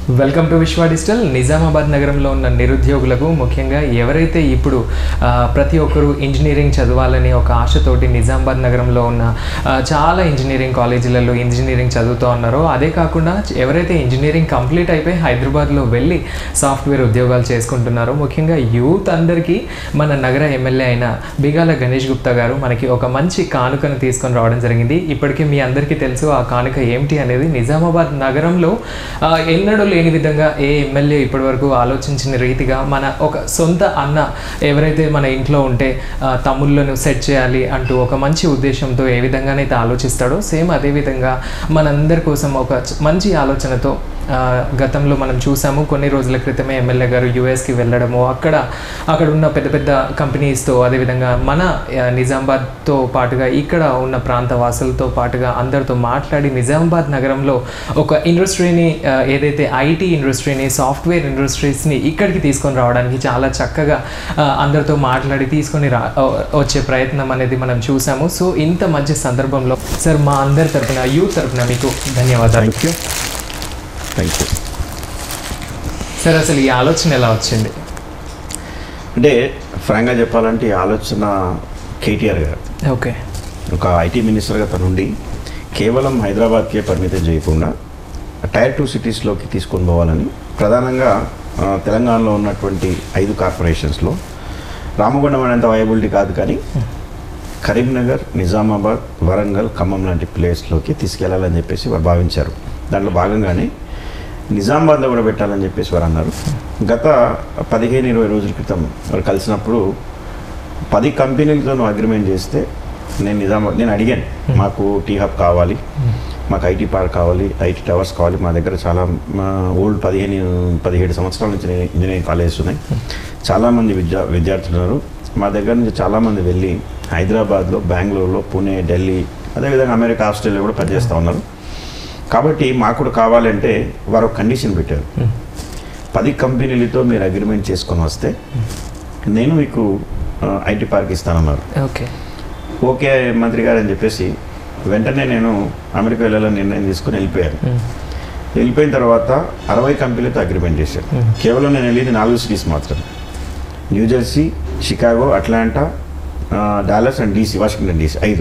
Welcome to Vishwa digital Nizamabad నగరంలో ఉన్న నిరుద్యోగులకు ముఖ్యంగా ఎవరైతే ఇప్పుడు ఆ, ప్రతి ఒక్కరూ ఇంజనీరింగ్ చదవాలని ఒక ఆశతోటి నిజామాబాద్ నగరంలో ఉన్న ఆ, చాలా ఇంజనీరింగ్ కాలేజీలలో ఇంజనీరింగ్ చదువుతూ ఉన్నారో అదే కాకుండా ఎవరైతే ఇంజనీరింగ్ కంప్లీట్ అయిపోయి హైదరాబాద్లో వెళ్ళి సాఫ్ట్వేర్ ఉద్యోగాలు చేసుకుంటున్నారో ముఖ్యంగా యూత్ అందరికీ మన నగర ఎమ్మెల్యే అయిన బిగాల గణేష్ గుప్తా గారు మనకి ఒక మంచి కానుకను తీసుకొని రావడం జరిగింది ఇప్పటికీ మీ అందరికీ తెలుసు ఆ కానుక ఏమిటి అనేది నిజామాబాద్ నగరంలో ఆ, ఎన్నడూ లేని విధంగా ఏ ఎమ్మెల్యే ఇప్పటివరకు ఆలోచించిన రీతిగా మన ఒక సొంత అన్న ఎవరైతే మన ఇంట్లో ఉంటే ఆ, తమ్ముళ్ళను సెట్ చేయాలి అంటూ ఒక మంచి ఉద్దేశంతో ఏ విధంగానైతే ఆలోచిస్తాడో సేమ్ అదే విధంగా మనందరి కోసం ఒక చ- మంచి ఆలోచనతో ఆ, గతంలో మనం చూసాము కొన్ని రోజుల క్రితమే ఎమ్మెల్యే గారు యుఎస్కి వెళ్ళడము అక్కడ అక్కడ ఉన్న పెద్ద పెద్ద కంపెనీస్తో అదేవిధంగా మన ఆ, నిజామాబాద్తో పాటుగా ఇక్కడ ఉన్న ప్రాంత వాసులతో పాటుగా అందరితో మాట్లాడి నిజామాబాద్ నగరంలో ఒక ఇండస్ట్రీని ఆ, ఏదైతే ఐటీ ఇండస్ట్రీని సాఫ్ట్వేర్ ఇండస్ట్రీస్ని ఇక్కడికి తీసుకొని రావడానికి చాలా చక్కగా ఆ, అందరితో మాట్లాడి తీసుకొని రా ఆ, వచ్చే ప్రయత్నం అనేది మనం చూసాము సో ఇంత మంచి సందర్భంలో సార్ మా అందరి తరపున యూత్ తరపున మీకు ధన్యవాదాలు thank you thank you sir అసలు ఈ ఆలోచన ఎలా వచ్చింది అంటే ఫ్రాంక్గా చెప్పాలంటే ఈ ఆలోచన కేటీఆర్ గారు ఓకే ఒక ఐటీ మినిస్టర్గా తనుండి కేవలం హైదరాబాద్కే పరిమితం చేయకుండా టైర్ టూ సిటీస్లోకి తీసుకొని పోవాలని ప్రధానంగా ఆ, తెలంగాణలో ఉన్నటువంటి ఐదు కార్పొరేషన్స్లో రామగుండం అనేంత వయబిలిటీ కాదు కానీ కరీంనగర్ నిజామాబాద్ వరంగల్ ఖమ్మం లాంటి ప్లేస్లోకి తీసుకెళ్లాలని చెప్పేసి వారు భావించారు దాంట్లో భాగంగానే నిజామాబాద్లో కూడా పెట్టాలని చెప్పేసి వారు అన్నారు గత పదిహేను ఇరవై రోజుల క్రితం వారు కలిసినప్పుడు పది కంపెనీలతో అగ్రిమెంట్ చేస్తే నేను నిజామాబాద్ నేను అడిగాను మాకు టీ హబ్ కావాలి మాకు ఐటీ పార్క్ కావాలి ఐటీ టవర్స్ కావాలి మా దగ్గర చాలా మా ఓల్డ్ పదిహేను పదిహేడు సంవత్సరాల నుంచి నేను ఇంజనీరింగ్ కాలేజెస్ ఉన్నాయి చాలామంది విద్యా విద్యార్థులు ఉన్నారు మా దగ్గర నుంచి చాలామంది వెళ్ళి హైదరాబాద్లో బెంగళూరులో పూణే ఢిల్లీ అదేవిధంగా అమెరికా ఆస్ట్రేలియా కూడా పనిచేస్తూ ఉన్నారు కాబట్టి మాకు కూడా కావాలంటే వారు ఒక కండిషన్ పెట్టారు పది కంపెనీలతో మీరు అగ్రిమెంట్ చేసుకొని వస్తే నేను మీకు ఐటీ పార్క్ ఇస్తానన్నారు ఓకే ఓకే మంత్రి గారు అని చెప్పేసి వెంటనే నేను అమెరికా వెళ్ళాలని నిర్ణయం తీసుకుని వెళ్ళిపోయాను వెళ్ళిపోయిన తర్వాత అరవై కంపెనీలతో అగ్రిమెంట్ చేశాను కేవలం నేను వెళ్ళేది నాలుగు సిటీస్ మాత్రం న్యూజెర్సీ షికాగో అట్లాంటా ఆ, Dallas and DC Washington DC ఐదు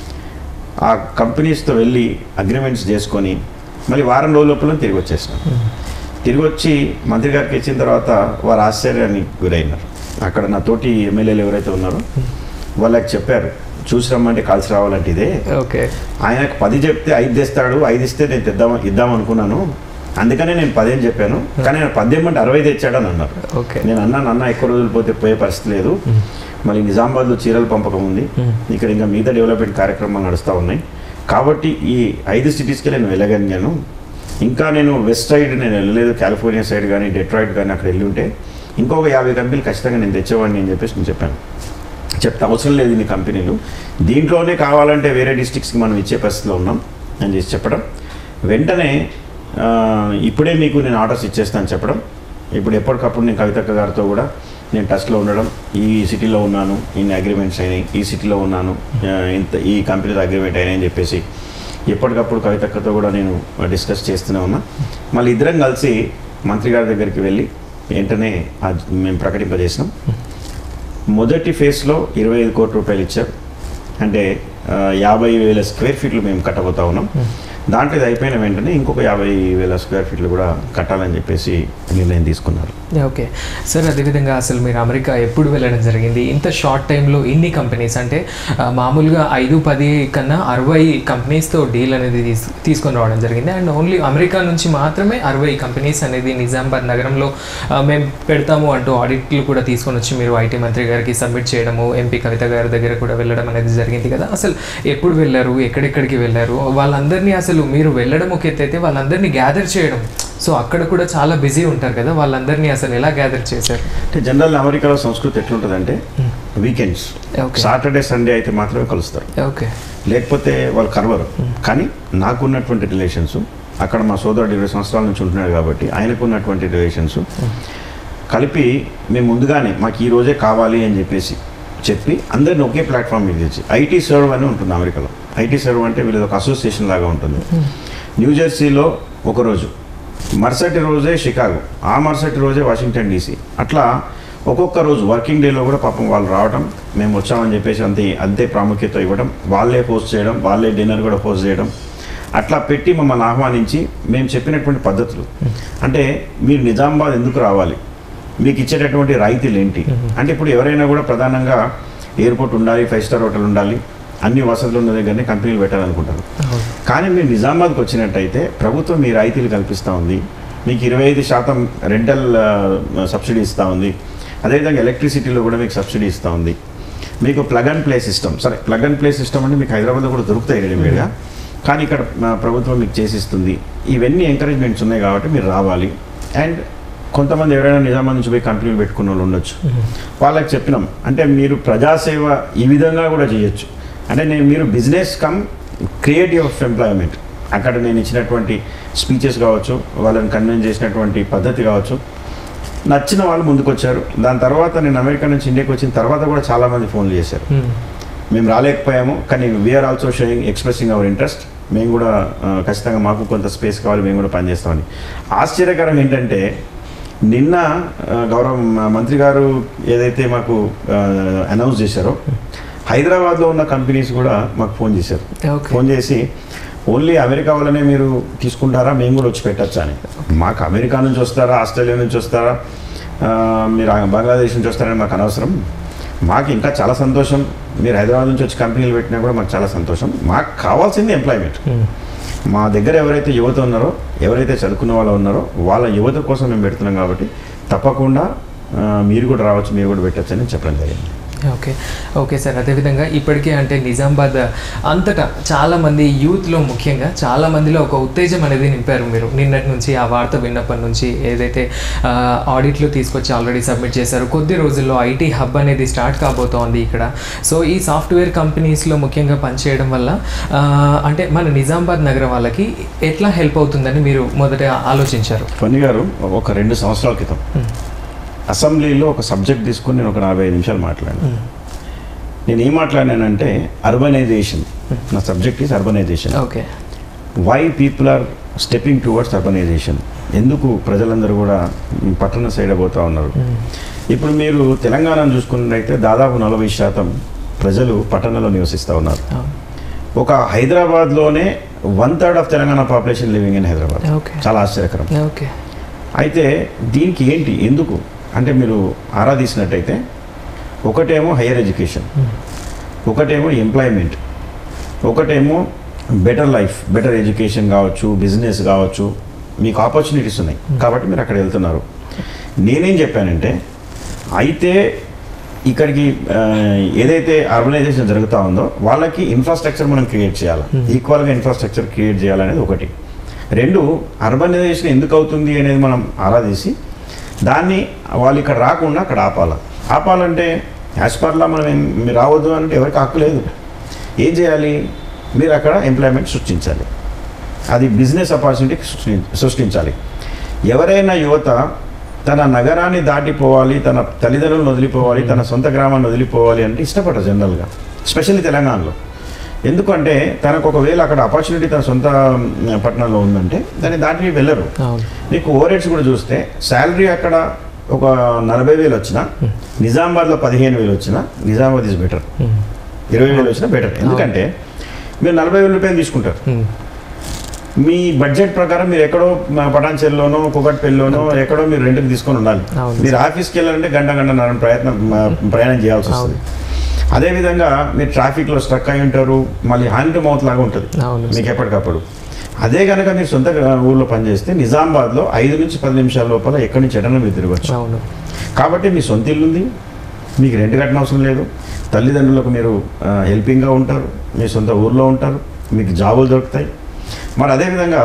ఆ కంపెనీస్తో వెళ్ళి అగ్రిమెంట్స్ చేసుకొని మళ్ళీ వారం రోజుల లోపల తిరిగి వచ్చేసినాం తిరిగి వచ్చి మంత్రి గారికి ఇచ్చిన తర్వాత వారు ఆశ్చర్యానికి గురైనారు అక్కడ నా తోటి ఎమ్మెల్యేలు ఎవరైతే ఉన్నారో వాళ్ళకి చెప్పారు చూసి రమ్మంటే కలిసి రావాలంటే ఇదే ఓకే ఆయనకు పది చెప్తే ఐదు తెస్తాడు ఐదు ఇస్తే నేను తెద్దాం ఇద్దాం అనుకున్నాను అందుకనే నేను పదేం చెప్పాను కానీ ఆయన పద్దెమంటే అరవై తెచ్చాడని అన్నారు ఓకే నేను అన్నాను అన్న ఎక్కువ రోజులు పోతే పోయే పరిస్థితి లేదు మళ్ళీ నిజామాబాద్లో చీరల పంపకం ఉంది ఇక్కడ ఇంకా మిగతా డెవలప్మెంట్ కార్యక్రమాలు నడుస్తూ ఉన్నాయి కాబట్టి ఈ ఐదు సిటీస్కి నేను వెళ్ళగలిగాను ఇంకా నేను వెస్ట్ సైడ్ నేను వెళ్ళలేదు కాలిఫోర్నియా సైడ్ కానీ డెట్రాయిడ్ కానీ అక్కడ వెళ్ళి ఉంటే ఇంకొక యాభై కంపెనీలు ఖచ్చితంగా నేను తెచ్చేవాడిని అని చెప్పేసి నేను చెప్పాను చెప్తే అవసరం లేదు ఇన్ని కంపెనీలు దీంట్లోనే కావాలంటే వేరే డిస్ట్రిక్ట్స్కి మనం ఇచ్చే పరిస్థితిలో ఉన్నాం అని చేసి చెప్పడం వెంటనే ఆ, ఇప్పుడే మీకు నేను ఆర్డర్స్ ఇచ్చేస్తాను చెప్పడం ఇప్పుడు ఎప్పటికప్పుడు నేను కవితక్క గారితో కూడా నేను టచ్లో ఉండడం ఈ సిటీలో ఉన్నాను ఇన్ని అగ్రిమెంట్స్ అయినాయి ఈ సిటీలో ఉన్నాను ఆ, ఇంత ఈ కంపెనీతో అగ్రిమెంట్ అయినాయని చెప్పేసి ఎప్పటికప్పుడు కవితక్కతో కూడా నేను డిస్కస్ చేస్తూనే ఉన్నా మళ్ళీ ఇద్దరం కలిసి మంత్రి గారి దగ్గరికి వెళ్ళి వెంటనే ఆ మేము ప్రకటింపజేసినాం మొదటి ఫేజ్లో ఇరవై ఐదు కోట్ల రూపాయలు ఇచ్చారు అంటే ఆ, యాభై వేల స్క్వేర్ ఫీట్లు మేము కట్టబోతా ఉన్నాం దాంట్లో ఇది అయిపోయిన వెంటనే ఇంకొక యాభై వేల స్క్వేర్ ఫీట్లు కూడా కట్టాలని చెప్పేసి నిర్ణయం తీసుకున్నారు ఓకే సార్ అదేవిధంగా అసలు మీరు అమెరికా ఎప్పుడు వెళ్ళడం జరిగింది ఇంత షార్ట్ టైంలో ఇన్ని కంపెనీస్ అంటే ఆ, మామూలుగా ఐదు పది కన్నా అరవై కంపెనీస్తో డీల్ అనేది తీస్ తీసుకొని రావడం జరిగింది అండ్ ఓన్లీ అమెరికా నుంచి మాత్రమే అరవై కంపెనీస్ అనేది నిజామాబాద్ నగరంలో ఆ, మేము పెడతాము అంటూ ఆడిట్లు కూడా తీసుకొని వచ్చి మీరు ఐటీ మంత్రి గారికి సబ్మిట్ చేయడము ఎంపీ కవిత గారి దగ్గర కూడా వెళ్ళడం అనేది జరిగింది కదా అసలు ఎప్పుడు వెళ్ళారు ఎక్కడెక్కడికి వెళ్ళారు వాళ్ళందరినీ అసలు మీరు వెళ్ళడం ఒక ఎత్తు అయితే వాళ్ళందరినీ గ్యాదర్ చేయడం సో అక్కడ కూడా చాలా బిజీ ఉంటారు కదా వాళ్ళందరినీ అసలు ఎలా గ్యాదర్ చేశారు అంటే జనరల్ అమెరికాలో సంస్కృతి ఎట్లుంటుందంటే వీకెండ్స్ ఓకే సాటర్డే సండే అయితే మాత్రమే కలుస్తారు ఓకే లేకపోతే వాళ్ళు కలవరు కానీ నాకున్నటువంటి రిలేషన్స్ అక్కడ మా సోదరుడు ఇరవై సంవత్సరాల నుంచి ఉంటున్నాడు కాబట్టి ఆయనకు ఉన్నటువంటి రిలేషన్స్ కలిపి మేము ముందుగానే మాకు ఈ రోజే కావాలి అని చెప్పేసి చెప్పి అందరిని ఒకే ప్లాట్ఫామ్ మీద తెచ్చి ఐటీ సర్వ్ అని ఉంటుంది అమెరికాలో ఐటీ సర్వ్ అంటే వీళ్ళది ఒక అసోసియేషన్ లాగా ఉంటుంది న్యూ జెర్సీలో ఒకరోజు మరుసటి రోజే షికాగో ఆ మరుసటి రోజే వాషింగ్టన్ డీసీ అట్లా ఒక్కొక్క రోజు వర్కింగ్ డేలో కూడా పాపం వాళ్ళు రావడం మేము వచ్చామని చెప్పేసి అంతే అంతే ప్రాముఖ్యత ఇవ్వడం వాళ్ళే హోస్ట్ చేయడం వాళ్ళే డిన్నర్ కూడా హోస్ట్ చేయడం అట్లా పెట్టి మమ్మల్ని ఆహ్వానించి మేము చెప్పినటువంటి పద్ధతులు అంటే మీరు నిజామాబాద్ ఎందుకు రావాలి మీకు ఇచ్చేటటువంటి రాయితీలు ఏంటి అంటే ఇప్పుడు ఎవరైనా కూడా ప్రధానంగా ఎయిర్పోర్ట్ ఉండాలి ఫైవ్ స్టార్ హోటల్ ఉండాలి అన్ని వసతులు ఉన్న దగ్గరనే కంపెనీలు పెట్టాలనుకుంటారు అవును కానీ మీరు నిజామాబాద్కి వచ్చినట్టయితే ప్రభుత్వం మీ రాయితీలు కల్పిస్తూ ఉంది మీకు ఇరవై ఐదు శాతం రెంటల్ సబ్సిడీ ఇస్తూ ఉంది అదేవిధంగా ఎలక్ట్రిసిటీలో కూడా మీకు సబ్సిడీ ఇస్తూ ఉంది మీకు ప్లగ్ అండ్ ప్లే సిస్టమ్ సరే ప్లగ్ అండ్ ప్లే సిస్టమ్ అంటే మీకు హైదరాబాద్లో కూడా దొరుకుతాయి రెడీమేడ్గా కానీ ఇక్కడ ఆ, ప్రభుత్వం మీకు చేసిస్తుంది ఇవన్నీ ఎంకరేజ్మెంట్స్ ఉన్నాయి కాబట్టి మీరు రావాలి అండ్ కొంతమంది ఎవరైనా నిజామాబాద్ నుంచి పోయి కంపెనీలు పెట్టుకున్న వాళ్ళు ఉండొచ్చు వాళ్ళకి చెప్పినాం అంటే మీరు ప్రజాసేవ ఈ విధంగా కూడా చేయొచ్చు అంటే నేను మీరు business cum creative of employment అక్కడ నేను ఇచ్చినటువంటి స్పీచెస్ కావచ్చు వాళ్ళని కన్విన్స్ చేసినటువంటి పద్ధతి కావచ్చు నచ్చిన వాళ్ళు ముందుకు వచ్చారు దాని తర్వాత నేను అమెరికా నుంచి ఇండియాకి వచ్చిన తర్వాత కూడా చాలామంది ఫోన్లు చేశారు మ్మ్. మేము రాలేకపోయాము కానీ we are also showing expressing our interest మేము కూడా ఆ, ఖచ్చితంగా మాకు కొంత స్పేస్ కావాలి మేము కూడా పనిచేస్తామని ఆశ్చర్యకరం ఏంటంటే నిన్న ఆ, గౌరవ మ- మంత్రి గారు ఏదైతే మాకు అనౌన్స్ చేశారో హైదరాబాద్లో ఉన్న కంపెనీస్ కూడా మాకు ఫోన్ చేశారు ఓకే ఫోన్ చేసి ఓన్లీ అమెరికా వాళ్ళనే మీరు తీసుకుంటారా మేము కూడా వచ్చి పెట్టచ్చా అని మాకు అమెరికా నుంచి వస్తారా ఆస్ట్రేలియా నుంచి వస్తారా ఆ, మీరు ఆ బంగ్లాదేశ్ నుంచి వస్తారని మాకు అనవసరం మాకు ఇంకా చాలా సంతోషం మీరు హైదరాబాద్ నుంచి వచ్చి కంపెనీలు పెట్టినా కూడా మాకు చాలా సంతోషం మాకు కావాల్సింది ఎంప్లాయ్మెంట్ మ్మ్. మా దగ్గర ఎవరైతే యువత ఉన్నారో ఎవరైతే చదువుకున్న వాళ్ళు ఉన్నారో వాళ్ళ యువత కోసం మేము పెడుతున్నాం కాబట్టి తప్పకుండా ఆ, మీరు కూడా రావచ్చు మీరు కూడా పెట్టచ్చు అని చెప్పడం జరిగింది ఓకే ఓకే సార్ అదేవిధంగా ఇప్పటికే అంటే నిజామాబాద్ అంతటా చాలామంది యూత్లో ముఖ్యంగా చాలా మందిలో ఒక ఉత్తేజం అనేది నింపారు మీరు నిన్నటి నుంచి ఆ వార్త విన్నప్పటి నుంచి ఏదైతే ఆ, ఆడిట్లు తీసుకొచ్చి ఆల్రెడీ సబ్మిట్ చేశారు కొద్ది రోజుల్లో ఐటీ హబ్ అనేది స్టార్ట్ కాబోతోంది ఇక్కడ సో ఈ సాఫ్ట్వేర్ కంపెనీస్లో ముఖ్యంగా పనిచేయడం వల్ల ఆ, అంటే మన నిజామాబాద్ నగరం వాళ్ళకి ఎట్లా హెల్ప్ అవుతుందని మీరు మొదట ఆలోచించారు ఫణి గారు ఒక రెండు సంవత్సరాల క్రితం అసెంబ్లీలో ఒక సబ్జెక్ట్ తీసుకుని నేను ఒక నలభై ఐదు నిమిషాలు మాట్లాడాను నేను ఏం మాట్లాడానంటే అర్బనైజేషన్ నా subject is urbanisation okay why people are stepping towards urbanisation ఎందుకు ప్రజలందరూ కూడా పట్టణ సైడ్ పోతా ఉన్నారు ఇప్పుడు మీరు తెలంగాణను చూసుకున్నట్టయితే దాదాపు నలభై శాతం ప్రజలు పట్టణంలో నివసిస్తూ ఉన్నారు ఒక హైదరాబాద్లోనే one third of Telangana population living in Hyderabad okay చాలా ఆశ్చర్యకరం ఓకే అయితే దీనికి ఏంటి ఎందుకు అంటే మీరు ఆరాధించినట్టయితే ఒకటేమో హయ్యర్ ఎడ్యుకేషన్ ఒకటేమో ఎంప్లాయ్మెంట్ ఒకటేమో బెటర్ లైఫ్ బెటర్ ఎడ్యుకేషన్ కావచ్చు బిజినెస్ కావచ్చు మీకు ఆపర్చునిటీస్ ఉన్నాయి కాబట్టి మీరు అక్కడ వెళ్తున్నారు నేనేం చెప్పానంటే అయితే ఇక్కడికి ఆ, ఏదైతే అర్బనైజేషన్ జరుగుతూ ఉందో వాళ్ళకి ఇన్ఫ్రాస్ట్రక్చర్ మనం క్రియేట్ చేయాలి ఈక్వల్గా ఇన్ఫ్రాస్ట్రక్చర్ క్రియేట్ చేయాలనేది ఒకటి రెండు అర్బనైజేషన్ ఎందుకు అవుతుంది అనేది మనం ఆరాధించి దాన్ని వాళ్ళు ఇక్కడ రాకుండా అక్కడ ఆపాలి ఆపాలంటే యాజ్ పర్లా మనం ఏం- మీరు రావద్దు అంటే ఎవరికి హక్కు లేదు ఏం చేయాలి మీరు అక్కడ ఎంప్లాయ్మెంట్ సృష్టించాలి అది బిజినెస్ ఆపర్చునిటీ సృష్టించాలి ఎవరైనా యువత తన నగరాన్ని దాటిపోవాలి తన తల్లిదండ్రులను వదిలిపోవాలి తన సొంత గ్రామాన్ని వదిలిపోవాలి అంటే ఇష్టపడరు జనరల్గా స్పెషల్లీ తెలంగాణలో ఎందుకంటే తనకు ఒకవేళ అక్కడ ఆపర్చునిటీ తన సొంత మ్, పట్టణంలో ఉందంటే దాన్ని దాటి వెళ్ళరు అవును నీకు ఓవర్ రేట్స్ కూడా చూస్తే శాలరీ అక్కడ ఒక నలభై వేలు వచ్చినా నిజామాబాద్లో పదిహేను వేలు వచ్చినా నిజామాబాద్ ఇస్ బెటర్ మ్మ్. ఇరవై వేలు వచ్చినా బెటర్ ఎందుకంటే మీరు నలభై వేల రూపాయలు తీసుకుంటారు మ్మ్. మీ బడ్జెట్ ప్రకారం మీరు ఎక్కడో మా పటాన్చెల్లోనో కుకట్పల్లిలోనో ఎక్కడో మీరు రెంట్కి తీసుకొని ఉండాలి అవును. మీరు ఆఫీస్కి వెళ్ళాలంటే గంట గంటన్నర ప్రయత్నం మా, ప్రయాణం చేయాల్సి వస్తుంది అదేవిధంగా మీరు ట్రాఫిక్లో స్ట్రక్ అయి ఉంటారు మళ్ళీ హ్యాండ్ టు మౌత్ లాగా ఉంటుంది అవును మీకు ఎప్పటికప్పుడు అదే కనుక మీరు సొంత ఊళ్ళో పనిచేస్తే నిజామాబాద్లో ఐదు నుంచి పది నిమిషాల లోపల ఎక్కడి నుంచి ఎటన్నా మీరు తిరగచ్చు అవును కాబట్టి మీ సొంత ఇల్లు ఉంది మీకు రెంట్ కట్టిన అవసరం లేదు తల్లిదండ్రులకు మీరు ఆ, హెల్పింగ్గా ఉంటారు మీ సొంత ఊర్లో ఉంటారు మీకు జాబులు దొరుకుతాయి మరి అదేవిధంగా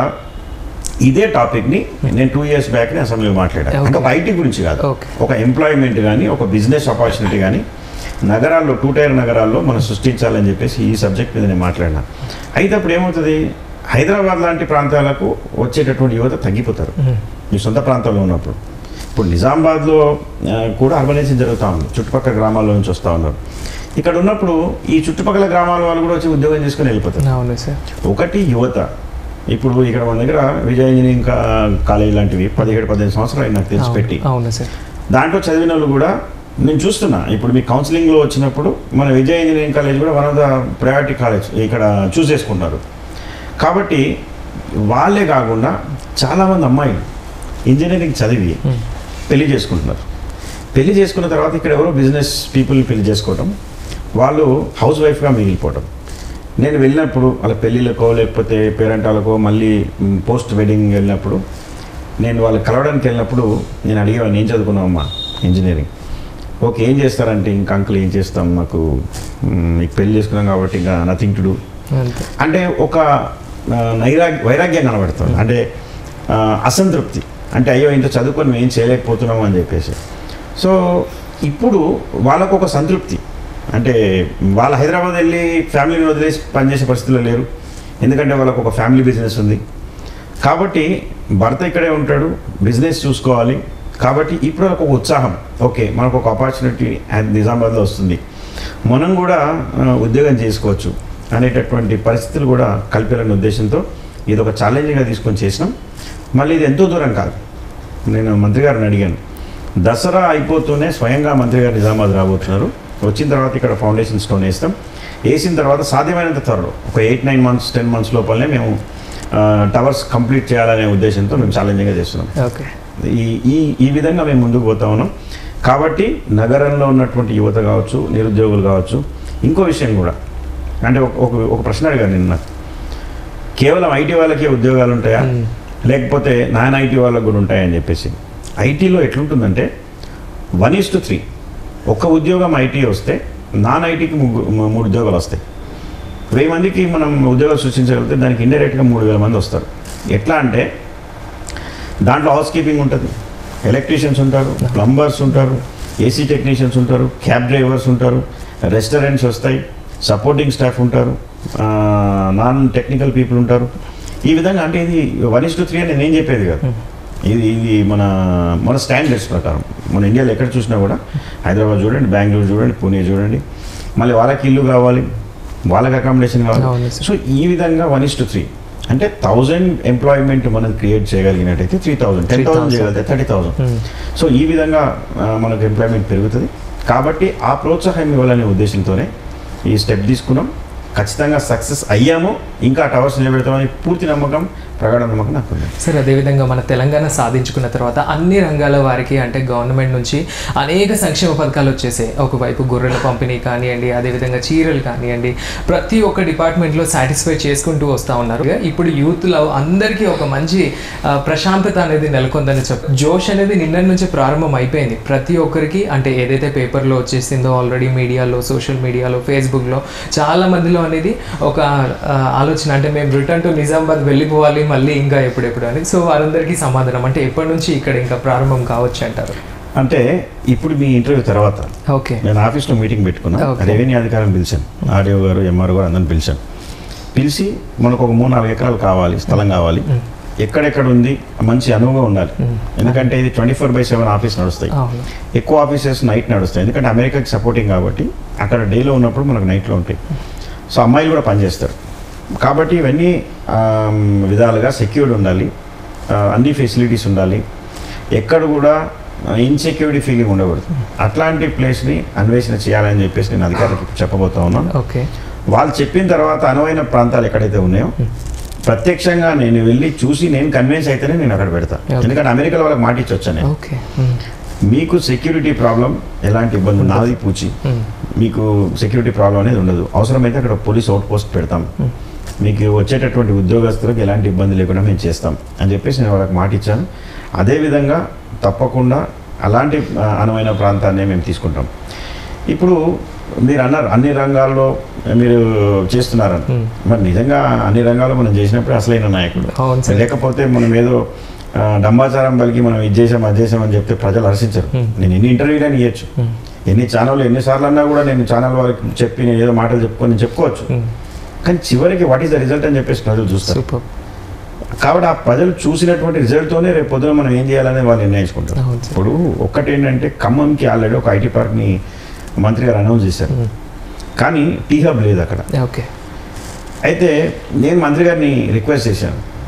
ఇదే టాపిక్ని నేను టూ ఇయర్స్ బ్యాక్ని అసెంబ్లీలో మాట్లాడాను Okay. అంటే ఒక ఐటీ గురించి కాదు Okay. ఒక ఎంప్లాయ్మెంట్ కానీ ఒక బిజినెస్ ఆపర్చునిటీ కానీ నగరాల్లో టూ టైర్ నగరాల్లో మనం సృష్టించాలని చెప్పేసి ఈ సబ్జెక్ట్ మీద నేను మాట్లాడినా అయితే అప్పుడు ఏమవుతుంది హైదరాబాద్ లాంటి ప్రాంతాలకు వచ్చేటటువంటి యువత తగ్గిపోతారు మ్మ్. మీ సొంత ప్రాంతంలో ఉన్నప్పుడు ఇప్పుడు నిజామాబాద్లో ఆ, కూడా అర్బనైజేషన్ జరుగుతూ ఉంది చుట్టుపక్కల గ్రామాల్లో నుంచి వస్తూ ఉన్నారు ఇక్కడ ఉన్నప్పుడు ఈ చుట్టుపక్కల గ్రామాల వాళ్ళు కూడా వచ్చి ఉద్యోగం చేసుకొని వెళ్ళిపోతారు అవును సార్ ఒకటి యువత ఇప్పుడు ఇక్కడ మన దగ్గర విజయ ఇంజనీరింగ్ కా- కాలేజ్ లాంటివి పదిహేడు పదిహేను సంవత్సరాలు అయింది నాకు తెలిసి అవును. పెట్టి అవును సార్ దాంట్లో చదివిన వాళ్ళు కూడా నేను చూస్తున్నా ఇప్పుడు మీ కౌన్సిలింగ్లో వచ్చినప్పుడు మన విజయ ఇంజనీరింగ్ కాలేజ్ కూడా one of the priority college ఇక్కడ చూస్ చేసుకుంటారు కాబట్టి వాళ్ళే కాకుండా చాలామంది అమ్మాయిలు ఇంజనీరింగ్ చదివి Hmm. పెళ్లి చేసుకుంటున్నారు పెళ్లి చేసుకున్న తర్వాత ఇక్కడ ఎవరో బిజినెస్ పీపుల్ పెళ్లి చేసుకోవటం వాళ్ళు హౌస్ వైఫ్గా మిగిలిపోవటం నేను వెళ్ళినప్పుడు వాళ్ళ పెళ్ళిళ్ళకో లేకపోతే పేరెంటాలకో మళ్ళీ పోస్ట్ వెడ్డింగ్ వెళ్ళినప్పుడు నేను వాళ్ళు కలవడానికి వెళ్ళినప్పుడు నేను అడిగేవాడిని ఏం చదువుకున్నావమ్మా ఇంజనీరింగ్ ఓకే ఏం చేస్తారంటే ఇంకా అంకుల్ ఏం చేస్తాం నాకు మ్, మీకు పెళ్లి చేసుకున్నాం కాబట్టి ఇంకా నథింగ్ టు డూ అంతే అంటే ఒక ఆ, నైరాగ్ వైరాగ్యం కనబడుతుంది అంటే ఆ, అసంతృప్తి అంటే అయ్యో ఇంత చదువుకొని మేము ఏం చేయలేకపోతున్నాము అని చెప్పేసి సో ఇప్పుడు వాళ్ళకు ఒక సంతృప్తి అంటే వాళ్ళ హైదరాబాద్ వెళ్ళి ఫ్యామిలీని వదిలేసి పనిచేసే పరిస్థితుల్లో లేరు ఎందుకంటే వాళ్ళకు ఒక ఫ్యామిలీ బిజినెస్ ఉంది కాబట్టి భర్త ఇక్కడే ఉంటాడు బిజినెస్ చూసుకోవాలి కాబట్టి ఇప్పుడు వాళ్ళకు ఒక ఉత్సాహం ఓకే మనకు ఒక ఆపర్చునిటీ నిజామాబాద్లో వస్తుంది మనం కూడా ఆ, ఉద్యోగం చేసుకోవచ్చు అనేటటువంటి పరిస్థితులు కూడా కల్పాలనే ఉద్దేశంతో ఇది ఒక ఛాలెంజ్గా తీసుకొని చేసినాం మళ్ళీ ఇది ఎంతో దూరం కాదు నేను మంత్రి గారిని అడిగాను దసరా అయిపోతూనే స్వయంగా మంత్రి గారు నిజామాబాద్ రాబోతున్నారు వచ్చిన తర్వాత ఇక్కడ ఫౌండేషన్ స్టోన్ వేస్తాం వేసిన తర్వాత సాధ్యమైనంత త్వరలో ఒక eight nine months ten months లోపలనే మేము టవర్స్ కంప్లీట్ చేయాలనే ఉద్దేశంతో మేము ఛాలెంజింగ్గా చేస్తున్నాం ఓకే ఈ ఈ ఈ విధంగా మేము ముందుకు పోతా ఉన్నాం కాబట్టి నగరంలో ఉన్నటువంటి యువత కావచ్చు నిరుద్యోగులు కావచ్చు ఇంకో విషయం కూడా అంటే ఒక ఒక- ఒక ప్రశ్న అడిగాను నిన్న నాకు. కేవలం ఐటీ వాళ్ళకే ఉద్యోగాలు ఉంటాయా మ్మ్. లేకపోతే నాన్ ఐటీ వాళ్ళకు కూడా ఉంటాయని చెప్పేసి ఐటీలో ఎట్లుంటుందంటే వన్ ఈస్ టు త్రీ ఒక్క ఉద్యోగం ఐటీ వస్తే నాన్ ఐటీకి ముగ్గురు ము- మూడు ఉద్యోగాలు వస్తాయి వెయ్యి మందికి మనం ఉద్యోగాలు సృష్టించగలిగితే దానికి ఇండైరెక్ట్గా మూడు వేల మంది వస్తారు ఎట్లా అంటే దాంట్లో హౌస్ కీపింగ్ ఉంటుంది ఎలక్ట్రీషియన్స్ ఉంటారు ప్లంబర్స్ ఉంటారు ఏసీ టెక్నీషియన్స్ ఉంటారు క్యాబ్ డ్రైవర్స్ ఉంటారు రెస్టారెంట్స్ వస్తాయి సపోర్టింగ్ స్టాఫ్ ఉంటారు నాన్ టెక్నికల్ పీపుల్ ఉంటారు ఈ విధంగా అంటే ఇది వన్ ఇస్ టు త్రీ అని నేను చెప్పేది కాదు ఇది ఇది మన మన స్టాండర్డ్స్ ప్రకారం మన ఇండియాలో ఎక్కడ చూసినా కూడా హైదరాబాద్ చూడండి బెంగళూరు చూడండి పూణే చూడండి మళ్ళీ వాళ్ళకి ఇల్లు కావాలి వాళ్ళకి అకామిడేషన్ అవును కావాలి సార్. సో ఈ విధంగా వన్ ఇస్ టు త్రీ అంటే థౌజండ్ ఎంప్లాయ్మెంట్ మనం క్రియేట్ చేయగలిగినట్టయితే త్రీ థౌజండ్ టెన్ థౌసండ్ 3,000. చేయగలిగితే థర్టీ థౌసండ్ మ్మ్. సో ఈ విధంగా ఆ, మనకు ఎంప్లాయ్మెంట్ పెరుగుతుంది కాబట్టి ఆ ప్రోత్సాహం ఇవ్వాలనే ఉద్దేశంతోనే ఈ స్టెప్ తీసుకున్నాం ఖచ్చితంగా సక్సెస్ అయ్యాము ఇంకా టవర్స్ నిలబెడతామని పూర్తి నమ్మకం ప్రగాఢ నమ్మకం నాకు ఉంది సార్ అదేవిధంగా మన తెలంగాణ సాధించుకున్న తర్వాత అన్ని రంగాల వారికి అంటే గవర్నమెంట్ నుంచి అనేక సంక్షేమ పథకాలు వచ్చేసాయి ఒకవైపు గొర్రెల పంపిణీ కానివ్వండి అదేవిధంగా చీరలు కానివ్వండి ప్రతి ఒక్క డిపార్ట్మెంట్లో సాటిస్ఫై చేసుకుంటూ వస్తూ ఉన్నారు ఇప్పుడు యూత్లో అందరికీ ఒక మంచి ఆ, ప్రశాంతత అనేది నెలకొందని చెప్ప జోష్ అనేది నిన్న నుంచి ప్రారంభం అయిపోయింది ప్రతి ఒక్కరికి అంటే ఏదైతే పేపర్లో వచ్చేసిందో ఆల్రెడీ మీడియాలో సోషల్ మీడియాలో ఫేస్బుక్లో చాలా మందిలో అనేది ఒక ఆ, ఆలోచన అంటే మేము రిటర్న్ టు నిజామాబాద్ వెళ్ళిపోవాలి మళ్ళీ ఇంకా ఎప్పుడెప్పుడు అని సో వారందరికీ సమాధానం అంటే ఎప్పటి నుంచి ఇక్కడ ఇంకా ప్రారంభం కావచ్చు అంటారు అంటే ఇప్పుడు మీ ఇంటర్వ్యూ తర్వాత ఓకే నేను ఆఫీస్లో మీటింగ్ పెట్టుకున్నా Okay. రెవెన్యూ అధికారిని పిలిచాను ఆర్డీఓ గారు ఎంఆర్ఓ గారు అందరిని పిలిచాను పిలిచి మనకు ఒక మూడు నాలుగు ఎకరాలు కావాలి స్థలం కావాలి ఎక్కడెక్కడ ఉంది మంచి అనువుగా ఉండాలి Mm. ఎందుకంటే ఇది twenty four by seven office నడుస్తాయి అవును ఎక్కువ ఆఫీసెస్ నైట్ నడుస్తాయి ఎందుకంటే అమెరికాకి సపోర్టింగ్ కాబట్టి అక్కడ డేలో ఉన్నప్పుడు మనకు నైట్లో ఉంటాయి సో అమ్మాయిలు కూడా పనిచేస్తారు కాబట్టి ఇవన్నీ ఆమ్, విధాలుగా సెక్యూర్డ్ ఉండాలి ఆ, అన్ని ఫెసిలిటీస్ ఉండాలి ఎక్కడ కూడా ఇన్సెక్యూరిటీ ఫీలింగ్ ఉండకూడదు అట్లాంటి ప్లేస్ని అన్వేషణ చేయాలని చెప్పేసి నేను అధికారులకు చెప్పబోతా ఉన్నాను ఓకే వాళ్ళు చెప్పిన తర్వాత అనువైన ప్రాంతాలు ఎక్కడైతే ఉన్నాయో ప్రత్యక్షంగా నేను వెళ్ళి చూసి నేను కన్విన్స్ అయితేనే నేను అక్కడ పెడతా Okay. ఎందుకంటే అమెరికాలో వాళ్ళకి మాట ఇచ్చొచ్చా నేను ఓకే మ్మ్. మీకు సెక్యూరిటీ ప్రాబ్లం ఎలాంటి ఇబ్బంది ఉండదు. నాది పూచి మ్మ్. మీకు సెక్యూరిటీ ప్రాబ్లం అనేది ఉండదు అవసరమైతే అక్కడ పోలీస్ అవుట్ పోస్ట్ పెడతాం మ్మ్. మీకు వచ్చేటటువంటి ఉద్యోగస్తులకు ఎలాంటి ఇబ్బంది లేకుండా మేము చేస్తాం అని చెప్పేసి నేను వాళ్ళకి మాట ఇచ్చాను అదేవిధంగా తప్పకుండా అలాంటి ఆ, అనువైన ప్రాంతాన్ని మేము తీసుకుంటాం ఇప్పుడు మీరు అన్నారు అన్ని రంగాల్లో మీరు చేస్తున్నారని మ్మ్. మరి నిజంగా అన్ని రంగాల్లో మనం చేసినప్పుడు అసలైన నాయకుడు అవును సార్. లేకపోతే మనం ఏదో ఆ, డంబాచారం పలికి మనం ఇది చేసాం అది చేసాం అని చెప్తే ప్రజలు హర్షించరు మ్మ్. నేను ఎన్ని ఇంటర్వ్యూలు అని ఇవ్వచ్చు మ్మ్. ఎన్ని ఛానల్ ఎన్నిసార్లు అన్నా కూడా నేను ఛానల్ వాళ్ళకి చెప్పి నేను ఏదో మాటలు చెప్పుకొని నేను చెప్పుకోవచ్చు మ్మ్. కానీ చివరికి వాట్ ఈస్ ద రిజల్ట్ అని చెప్పేసి ప్రజలు చూస్తారు సూపర్ కాబట్టి ఆ ప్రజలు చూసినటువంటి రిజల్ట్తోనే రేపు పొద్దున మనం ఏం చేయాలని వాళ్ళు నిర్ణయించుకుంటారు అవును సార్. ఇప్పుడు ఒక్కటి ఏంటంటే ఖమ్మంకి ఆల్రెడీ ఒక ఐటీ పార్క్ని మంత్రి గారు అనౌన్స్ చేశారు మ్మ్. కానీ టీ హబ్ లేదు అక్కడ ఓకే అయితే నేను మంత్రి గారిని రిక్వెస్ట్ చేశాను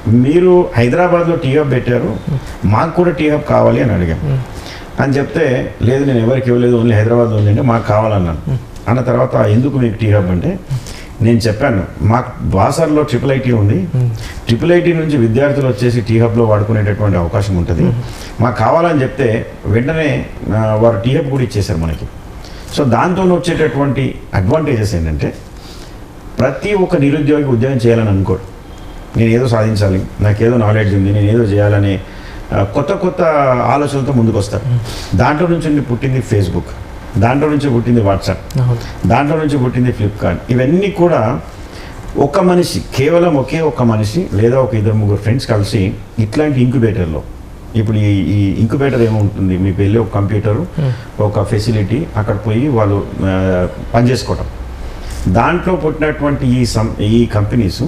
మీరు హైదరాబాద్లో టీ హబ్ పెట్టారు మాకు కూడా టీ హబ్ కావాలి అని అడిగాం అని చెప్తే లేదు నేను ఎవరికి ఇవ్వలేదు ఓన్లీ హైదరాబాద్లో ఉందంటే మాకు కావాలన్నాను అన్న తర్వాత ఎందుకు మీకు టీ హబ్ అంటే నేను చెప్పాను మాకు బాసర్లో ట్రిపుల్ ఐటీ ఉంది ట్రిపుల్ ఐటీ నుంచి విద్యార్థులు వచ్చేసి టీ హబ్లో వాడుకునేటటువంటి అవకాశం ఉంటుంది మాకు కావాలని చెప్తే వెంటనే ఆ, వారు టీ హబ్ కూడా ఇచ్చేశారు మనకి సో దాంతో వచ్చేటటువంటి అడ్వాంటేజెస్ ఏంటంటే ప్రతి ఒక్క నిరుద్యోగి ఉద్యోగం చేయాలని అనుకోడు నేను ఏదో సాధించాలి నాకు ఏదో నాలెడ్జ్ ఉంది నేను ఏదో చేయాలనే ఆ, కొత్త కొత్త ఆలోచనలతో ముందుకు వస్తారు దాంట్లో నుంచి పుట్టింది ఫేస్బుక్ దాంట్లో నుంచి పుట్టింది వాట్సాప్ అవును దాంట్లో నుంచి పుట్టింది ఫ్లిప్కార్ట్ ఇవన్నీ కూడా ఒక మనిషి కేవలం ఒకే ఒక మనిషి లేదా ఒక ఇద్దరు ముగ్గురు ఫ్రెండ్స్ కలిసి ఇట్లాంటి ఇంక్యుబేటర్లో ఇప్పుడు ఈ ఈ ఇంక్యుబేటర్ ఏముంటుంది మీకు వెళ్ళి ఒక కంప్యూటరు ఒక ఫెసిలిటీ అక్కడ పోయి వాళ్ళు ఆ, పనిచేసుకోవటం దాంట్లో పుట్టినటువంటి ఈ సం ఈ కంపెనీస్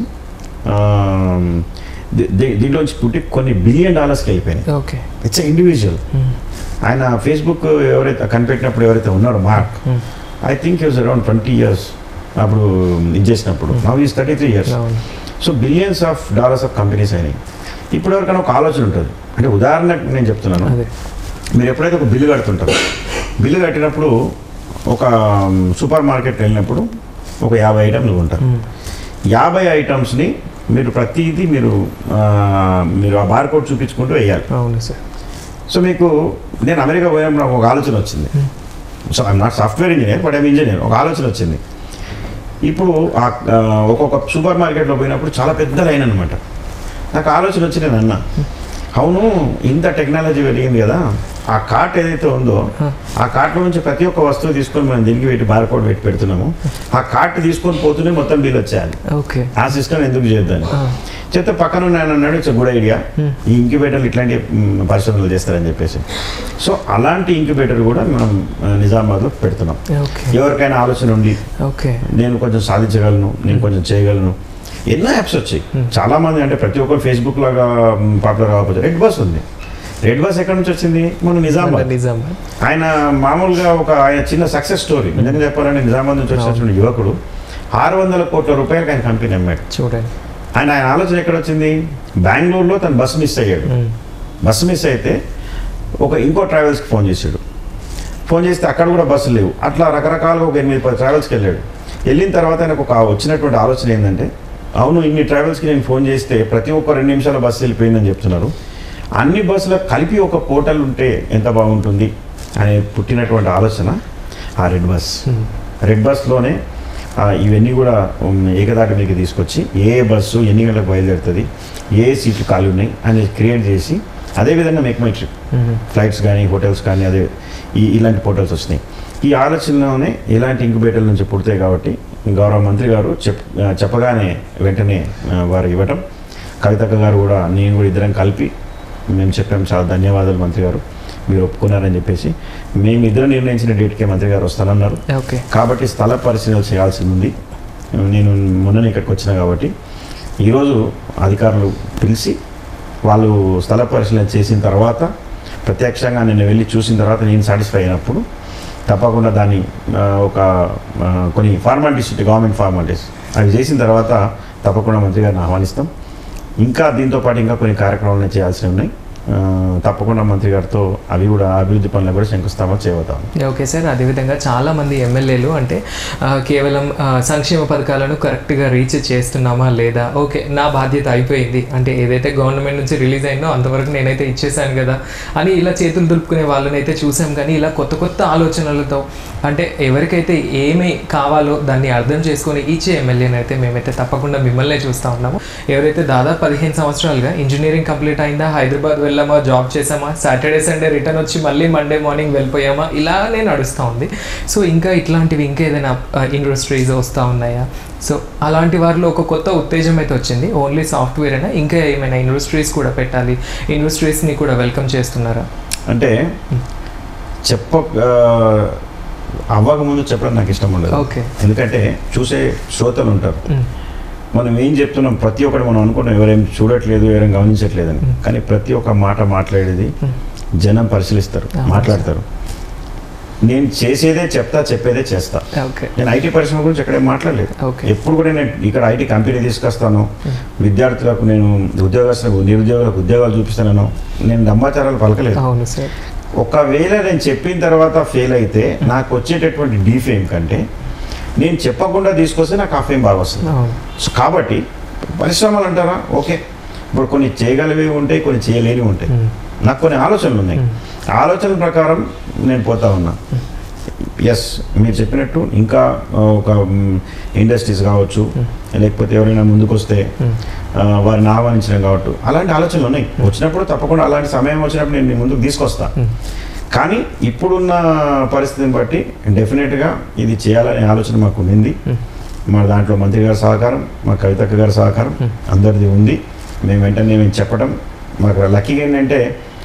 దీంట్లోంచి పుట్టి కొన్ని బిలియన్ డాలర్స్కి వెళ్ళిపోయినాయి ఓకే ఇట్స్ ఇండివిజువల్ ఆయన ఫేస్బుక్ ఎవరైతే కనిపెట్టినప్పుడు ఎవరైతే ఉన్నారో Mark I think use around twenty years అప్పుడు ఇది చేసినప్పుడు now is thirty three years అవును so billions of dollars of companies అయినాయి ఇప్పుడు ఎవరికైనా ఒక ఆలోచన ఉంటుంది అంటే ఉదాహరణకు నేను చెప్తున్నాను అదే మీరు ఎప్పుడైతే ఒక బిల్లు కడుతుంటారో బిల్లు కట్టినప్పుడు ఒక సూపర్ మార్కెట్ వెళ్ళినప్పుడు ఒక యాభై ఐటమ్లు ఉంటారు యాభై ఐటమ్స్ని మీరు ప్రతిదీ మీరు ఆ, మీరు ఆ బార్ కోడ్ చూపించుకుంటూ వేయాలి అవును సార్ సో మీకు నేను అమెరికా పోయినప్పుడు నాకు ఒక ఆలోచన వచ్చింది so I'm not software engineer but I'm engineer ఒక ఆలోచన వచ్చింది ఇప్పుడు ఆ ఆ, ఒక్కొక్క సూపర్ మార్కెట్లో పోయినప్పుడు చాలా పెద్ద లైన్ అనమాట నాకు ఆలోచన వచ్చి నేను అన్నా అవును ఇంత టెక్నాలజీ పెరిగింది కదా ఆ కార్ట్ ఏదైతే ఉందో ఆ కార్ట్లో నుంచి ప్రతి ఒక్క వస్తువు తీసుకొని మనం దీనికి పెట్టి బార్ కోడ్ పెట్టి పెడుతున్నాము ఆ కార్ట్ తీసుకొని పోతూనే మొత్తం బిల్ వచ్చేయాలి ఓకే ఆ సిస్టమ్ ఎందుకు చేద్దాం చెప్తే పక్కన ఉన్న ఆయన అన్నాడు ఇట్స్ గుడ్ ఐడియా ఈ ఇంక్యుబేటర్లు ఇట్లాంటి మ్, పరిశోధనలు చేస్తారని చెప్పేసి సో అలాంటి ఇంక్యుబేటర్ కూడా మనం ఆ, నిజామాబాద్లో పెడుతున్నాం ఓకే ఎవరికైనా ఆలోచన ఉండి ఓకే నేను కొంచెం సాధించగలను నేను కొంచెం చేయగలను ఎన్నో యాప్స్ వచ్చాయి చాలా మంది అంటే ప్రతి ఒక్కరు ఫేస్బుక్ లాగా పాపులర్ కాకపోతే రెడ్ బస్ ఉంది రెడ్ బస్ ఎక్కడి నుంచి వచ్చింది మన నిజామాబాద్ నిజామాబాద్ ఆయన మామూలుగా ఒక ఆయన చిన్న సక్సెస్ స్టోరీ నిజంగా చెప్పాలంటే నిజామాబాద్ నుంచి వచ్చినటువంటి యువకుడు ఆరు వందల కోట్ల రూపాయలకి ఆయన కంపెనీ అమ్మాడు చూడండి ఆయన ఆయన ఆలోచన ఎక్కడ వచ్చింది బెంగళూరులో తను బస్సు మిస్ అయ్యాడు మ్మ్. బస్సు మిస్ అయితే ఒక ఇంకో ట్రావెల్స్కి ఫోన్ చేశాడు ఫోన్ చేస్తే అక్కడ కూడా బస్సులు లేవు అట్లా రకరకాలుగా ఒక ఎనిమిది పది ట్రావెల్స్కి వెళ్ళాడు వెళ్ళిన తర్వాత ఆయనకు ఒక వచ్చినటువంటి ఆలోచన ఏంటంటే అవును ఇన్ని ట్రావెల్స్కి నేను ఫోన్ చేస్తే ప్రతి ఒక్క రెండు నిమిషాల బస్సు వెళ్ళిపోయిందని చెప్తున్నారు అన్ని బస్సులకు కలిపి ఒక పోర్టల్ ఉంటే ఎంత బాగుంటుంది అనే పుట్టినటువంటి ఆలోచన ఆ రెడ్ బస్ రెడ్ బస్లోనే ఆ, ఇవన్నీ కూడా ఉమ్, ఏకదాటి మీకు తీసుకొచ్చి ఏ బస్సు ఎన్ని గంటలకు బయలుదేరుతుంది ఏ సీట్లు ఖాళీ ఉన్నాయి అనేది క్రియేట్ చేసి అదేవిధంగా మేక్ మై ట్రిప్ మ్మ్. ఫ్లైట్స్ కానీ హోటల్స్ కానీ అదే ఈ ఇలాంటి పోర్టల్స్ వచ్చినాయి ఈ ఆలోచనలోనే ఇలాంటి ఇంక్యుబేటర్ల నుంచి పుడతాయి కాబట్టి గౌరవ మంత్రి గారు చెప్ ఆ, చెప్పగానే వెంటనే ఆ, వారు ఇవ్వటం కవితక్క గారు కూడా నేను కూడా ఇద్దరం కలిపి మేము చెప్పాం చాలా ధన్యవాదాలు మంత్రి గారు మీరు ఒప్పుకున్నారని చెప్పేసి మేము ఇద్దరు నిర్ణయించిన డేట్కే మంత్రి గారు వస్తానన్నారు ఓకే కాబట్టి స్థల పరిశీలన చేయాల్సి ఉంది నేను మొన్న ఇక్కడికి వచ్చిన కాబట్టి ఈరోజు అధికారులు పిలిచి వాళ్ళు స్థల పరిశీలన చేసిన తర్వాత ప్రత్యక్షంగా నేను వెళ్ళి చూసిన తర్వాత నేను సాటిస్ఫై అయినప్పుడు తప్పకుండా దాన్ని ఆ, ఒక ఆ, కొన్ని ఫార్మాలిటీస్ ఉంటాయి గవర్నమెంట్ ఫార్మాలిటీస్ అవి చేసిన తర్వాత తప్పకుండా మంత్రి గారిని ఆహ్వానిస్తాం ఇంకా దీంతో పాటు ఇంకా కొన్ని కార్యక్రమాలు చేయాల్సి ఉన్నాయి ఆ, తప్పకుండా మంత్రి గారితో అవి కూడా అభివృద్ధి పనులు కూడా శంకుస్థాపన చేయబోతాం ఓకే సార్ అదేవిధంగా చాలామంది ఎమ్మెల్యేలు అంటే ఆ, కేవలం ఆ, సంక్షేమ పథకాలను కరెక్ట్గా రీచ్ చేస్తున్నామా లేదా ఓకే నా బాధ్యత అయిపోయింది అంటే ఏదైతే గవర్నమెంట్ నుంచి రిలీజ్ అయిందో అంతవరకు నేనైతే ఇచ్చేసాను కదా అని ఇలా చేతులు దులుపుకునే వాళ్ళని అయితే చూసాం కానీ ఇలా కొత్త కొత్త ఆలోచనలతో అంటే ఎవరికైతే ఏమి కావాలో దాన్ని అర్థం చేసుకొని ఇచ్చే ఎమ్మెల్యేని అయితే మేమైతే తప్పకుండా మిమ్మల్నే చూస్తూ ఉన్నాము ఎవరైతే దాదాపు పదిహేను సంవత్సరాలుగా ఇంజనీరింగ్ కంప్లీట్ అయిందా హైదరాబాద్ వెళ్ళామా జాబ్ చేసామా సాటర్డే సండే రిటర్న్ వచ్చి మళ్ళీ మండే మార్నింగ్ వెళ్ళిపోయామా ఇలానే నడుస్తూ ఉంది సో ఇంకా ఇట్లాంటివి ఇంకా ఏదైనా ఇండస్ట్రీస్ వస్తూ ఉన్నాయా సో అలాంటి వారిలో ఒక కొత్త ఉత్తేజం అయితే వచ్చింది ఓన్లీ సాఫ్ట్వేర్ అయినా ఇంకా ఏమైనా ఇండస్ట్రీస్ కూడా పెట్టాలి ఇండస్ట్రీస్ని కూడా వెల్కమ్ చేస్తున్నారా అంటే చెప్ప ఆ, అవ్వకముందు చెప్పడం నాకు ఇష్టం ఉండదు ఓకే ఎందుకంటే చూసే శ్రోతలు ఉంటారు మ్, మనం ఏం చెప్తున్నాం ప్రతి ఒక్కటి మనం అనుకుంటాం ఎవరేం చూడట్లేదు ఎవరేం గమనించట్లేదని కానీ ప్రతి ఒక్క మాట మాట్లాడేది మ్, జనం పరిశీలిస్తారు అవును. మాట్లాడతారు నేను చేసేదే చెప్తా చెప్పేదే చేస్తా ఓకే నేను ఐటీ పరిశ్రమ గురించి ఎక్కడేం మాట్లాడలేదు ఓకే ఎప్పుడు కూడా నేను ఇక్కడ ఐటీ కంపెనీ తీసుకొస్తాను విద్యార్థులకు నేను ఉద్యోగస్తులకు నిరుద్యోగులకు ఉద్యోగాలు చూపిస్తాను నేను నమ్మాచారాలు పలకలేదు అవును సార్ ఒకవేళ నేను చెప్పిన తర్వాత ఫెయిల్ అయితే నాకు వచ్చేటటువంటి డీఫేమ్ కంటే నేను చెప్పకుండా తీసుకొస్తే నాకు ఆ ఫేమ్ బాగా వస్తుంది అవును సో కాబట్టి పరిశ్రమలు అంటారా ఓకే ఇప్పుడు కొన్ని చేయగలివి ఉంటాయి కొన్ని చేయలేనివి ఉంటాయి మ్మ్. నాకు కొన్ని ఆలోచనలు ఉన్నాయి ఆ ఆలోచనల ప్రకారం నేను పోతా ఉన్నా ఎస్ మీరు చెప్పినట్టు ఇంకా ఆ, ఒక ఇండస్ట్రీస్ కావచ్చు లేకపోతే ఎవరైనా ముందుకు వస్తే మ్మ్. ఆ, వారిని ఆహ్వానించడం కావచ్చు అలాంటి ఆలోచనలు ఉన్నాయి వచ్చినప్పుడు తప్పకుండా అలాంటి సమయం వచ్చినప్పుడు నేను మీ ముందుకు తీసుకొస్తా మ్మ్. కానీ ఇప్పుడున్న పరిస్థితిని బట్టి డెఫినెట్గా ఇది చేయాలనే ఆలోచన మాకు ఉంది మ్మ్. మా దాంట్లో మంత్రి గారి సహకారం మా కవితక్క గారి సహకారం అందరిది ఉంది మేము వెంటనే మేము చెప్పడం మాకు లక్కీగా ఏంటంటే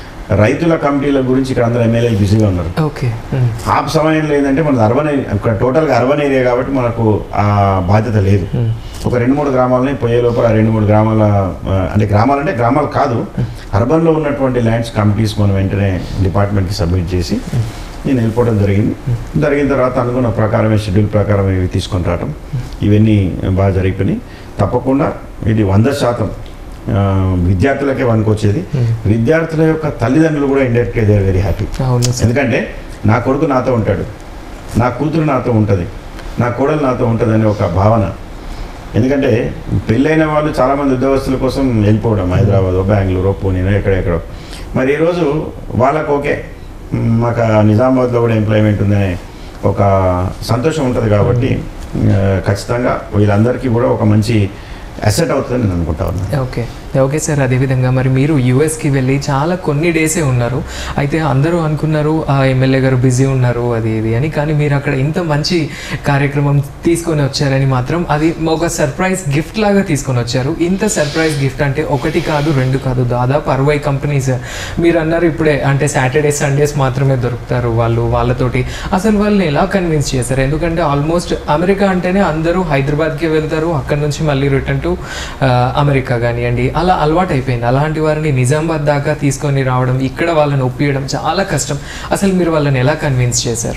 రైతుల కమిటీల గురించి ఇక్కడ అందరూ ఎమ్మెల్యేలు బిజీగా ఉన్నారు ఓకే మ్మ్. ఆ సమయంలో ఏంటంటే మనది అర్బన్ ఏరియా ఇక్కడ టోటల్గా అర్బన్ ఏరియా కాబట్టి మనకు ఆ బాధ్యత లేదు మ్మ్. ఒక రెండు మూడు గ్రామాలని పోయే లోపల ఆ రెండు మూడు గ్రామాల ఆ, అంటే గ్రామాలు అంటే గ్రామాలు కాదు అర్బన్లో ఉన్నటువంటి ల్యాండ్స్ కమిటీస్ మనం వెంటనే డిపార్ట్మెంట్కి సబ్మిట్ చేసి నేను వెళ్ళిపోవడం జరిగింది జరిగిన తర్వాత అనుకున్న ప్రకారమే షెడ్యూల్ ప్రకారం ఇవి తీసుకొని రావడం ఇవన్నీ బాగా జరిగిపోయినాయి తప్పకుండా ఇది వంద శాతం ఆ, విద్యార్థులకే వనుకొచ్చేది మ్మ్. విద్యార్థుల యొక్క తల్లిదండ్రులు కూడా ఇండైరెక్ట్గా దే వెరీ హ్యాపీ అవును సార్ ఎందుకంటే నా కొడుకు నాతో ఉంటాడు నా కూతురు నాతో ఉంటుంది నా కోడలు నాతో ఉంటుంది అనే ఒక భావన ఎందుకంటే పెళ్ళైన వాళ్ళు చాలామంది ఉద్యోగస్తుల కోసం వెళ్ళిపోవడం హైదరాబాద్ బెంగళూరు పూణేనో ఎక్కడెక్కడో మరి ఈరోజు వాళ్ళకు ఓకే మ్, మాకు ఆ నిజామాబాద్లో కూడా ఎంప్లాయ్మెంట్ ఉందనే ఒక సంతోషం ఉంటుంది కాబట్టి ఆ, ఖచ్చితంగా వీళ్ళందరికీ కూడా ఒక మంచి అసెట్ అవుతుందని నేను అనుకుంటా ఉన్నాను ఓకే ఓకే సార్ అదేవిధంగా మరి మీరు యూఎస్కి వెళ్ళి చాలా కొన్ని డేసే ఉన్నారు అయితే అందరూ అనుకున్నారు ఆ ఎమ్మెల్యే గారు బిజీ ఉన్నారు అది ఇది అని కానీ మీరు అక్కడ ఇంత మంచి కార్యక్రమం తీసుకొని వచ్చారని మాత్రం అది ఒక సర్ప్రైజ్ గిఫ్ట్ లాగా తీసుకొని వచ్చారు ఇంత సర్ప్రైజ్ గిఫ్ట్ అంటే ఒకటి కాదు రెండు కాదు దాదాపు అరవై కంపెనీస్ మీరు అన్నారు ఇప్పుడే అంటే సాటర్డే సండేస్ మాత్రమే దొరుకుతారు వాళ్ళు వాళ్ళతోటి అసలు వాళ్ళని ఎలా కన్విన్స్ చేశారు ఎందుకంటే ఆల్మోస్ట్ అమెరికా అంటేనే అందరూ హైదరాబాద్కి వెళ్తారు అక్కడ నుంచి మళ్ళీ రిటర్న్ టు అమెరికా కానివ్వండి అలా అలవాటు అయిపోయింది అలాంటి వారిని నిజామాబాద్ దాకా తీసుకొని రావడం ఇక్కడ వాళ్ళని ఒప్పియడం చాలా కష్టం అసలు మీరు వాళ్ళని ఎలా కన్విన్స్ చేశారు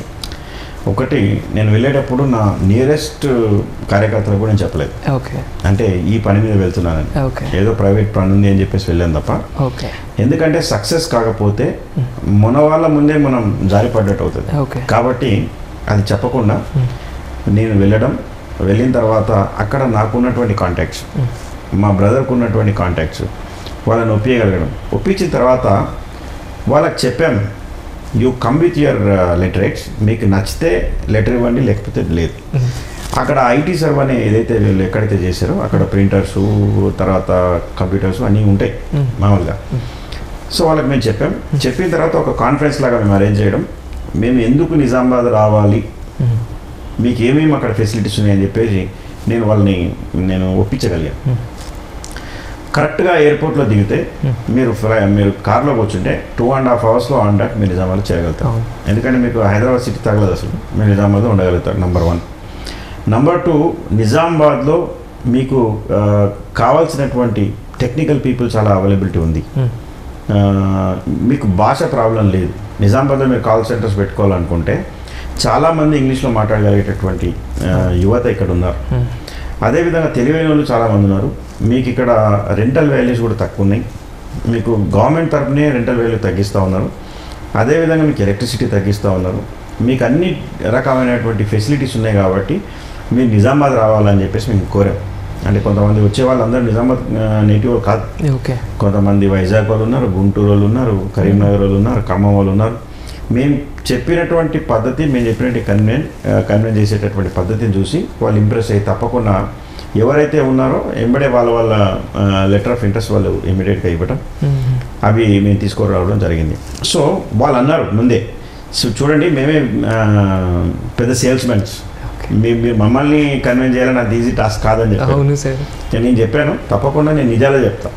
ఒకటి నేను వెళ్ళేటప్పుడు నా నియరెస్ట్ కార్యకర్తలకు కూడా నేను చెప్పలేదు ఓకే అంటే ఈ పని మీద వెళ్తున్నానని ఓకే ఏదో ప్రైవేట్ పని ఉంది అని చెప్పేసి వెళ్ళాను తప్ప ఓకే ఎందుకంటే సక్సెస్ కాకపోతే మన వాళ్ళ ముందే మనం జారిపడ్డట్టు అవుతుంది ఓకే కాబట్టి అది చెప్పకుండా నేను వెళ్ళడం వెళ్ళిన తర్వాత అక్కడ నాకున్నటువంటి కాంటాక్ట్స్ మా బ్రదర్కు ఉన్నటువంటి కాంటాక్ట్స్ వాళ్ళని ఒప్పించగలగడం ఒప్పించిన తర్వాత వాళ్ళకి చెప్పాను you come with your letterheads మీకు నచ్చితే లెటర్ ఇవ్వండి లేకపోతే లేదు అక్కడ ఐటీ సర్వ్ అనే ఏదైతే వీళ్ళు ఎక్కడైతే చేశారో అక్కడ ప్రింటర్స్ తర్వాత కంప్యూటర్స్ అన్నీ ఉంటాయి Mm. మామూలుగా సో వాళ్ళకి మేము చెప్పాం చెప్పిన తర్వాత ఒక కాన్ఫరెన్స్ లాగా మేము అరేంజ్ చేయడం మేము ఎందుకు నిజామాబాద్ రావాలి మీకు ఏమేమి అక్కడ ఫెసిలిటీస్ ఉన్నాయని చెప్పేసి నేను వాళ్ళని నేను ఒప్పించగలిగాను Hmm. కరెక్ట్గా ఎయిర్పోర్ట్లో దిగితే Hmm. మీరు ఫ్లై మీరు కార్లో కూర్చుంటే టూ అండ్ హాఫ్ అవర్స్లో ఆన్ డాక్ మీరు నిజామాబాద్ చేయగలుగుతారు అవును. ఎందుకంటే మీకు హైదరాబాద్ సిటీ తగలదు అసలు మీరు నిజామాబాద్లో ఉండగలుగుతారు నంబర్ వన్ నంబర్ టూ నిజామాబాద్లో మీకు ఆ, కావాల్సినటువంటి టెక్నికల్ పీపుల్ చాలా అవైలబిలిటీ ఉంది ఆ, మీకు భాష ప్రాబ్లం లేదు నిజామాబాద్లో మీరు కాల్ సెంటర్స్ పెట్టుకోవాలనుకుంటే చాలామంది ఇంగ్లీష్లో మాట్లాడగలిగేటటువంటి ఆ, యువత ఇక్కడ ఉన్నారు అదేవిధంగా తెలివైన వాళ్ళు చాలామంది ఉన్నారు మీకు ఇక్కడ రెంటల్ వాల్యూస్ కూడా తక్కువ ఉన్నాయి మీకు గవర్నమెంట్ తరపునే రెంటల్ వాల్యూ తగ్గిస్తూ ఉన్నారు అదేవిధంగా మీకు ఎలక్ట్రిసిటీ తగ్గిస్తూ ఉన్నారు మీకు అన్ని రకమైనటువంటి ఫెసిలిటీస్ ఉన్నాయి కాబట్టి మీరు నిజామాబాద్ రావాలని చెప్పేసి మేము కోరాం అంటే కొంతమంది వచ్చే వాళ్ళందరూ నిజామాబాద్ నేటివ్ కాదు ఓకే కొంతమంది వైజాగ్ వాళ్ళు ఉన్నారు గుంటూరు వాళ్ళు ఉన్నారు కరీంనగర్ వాళ్ళు ఉన్నారు ఖమ్మం వాళ్ళు ఉన్నారు మేము చెప్పినటువంటి పద్ధతి మేము చెప్పినటువంటి కన్వెన్ కన్వెన్ చేసేటటువంటి పద్ధతిని చూసి వాళ్ళు ఇంప్రెస్ అయ్యి తప్పకుండా ఎవరైతే ఉన్నారో ఎంబడే వాళ్ళ వాళ్ళ లెటర్ ఆఫ్ ఇంట్రెస్ట్ వాళ్ళు ఇమీడియట్గా ఇవ్వటం అవి మేము తీసుకురావడం జరిగింది సో వాళ్ళు అన్నారు ముందే సో చూడండి మేమే ఆ, పెద్ద సేల్స్మెన్స్ మేము మీరు మమ్మల్ని కన్వెన్స్ చేయాలని అది ఈజీ టాస్క్ కాదని చెప్పారు అవును సార్ నేను చెప్పాను తప్పకుండా నేను నిజాలే చెప్తా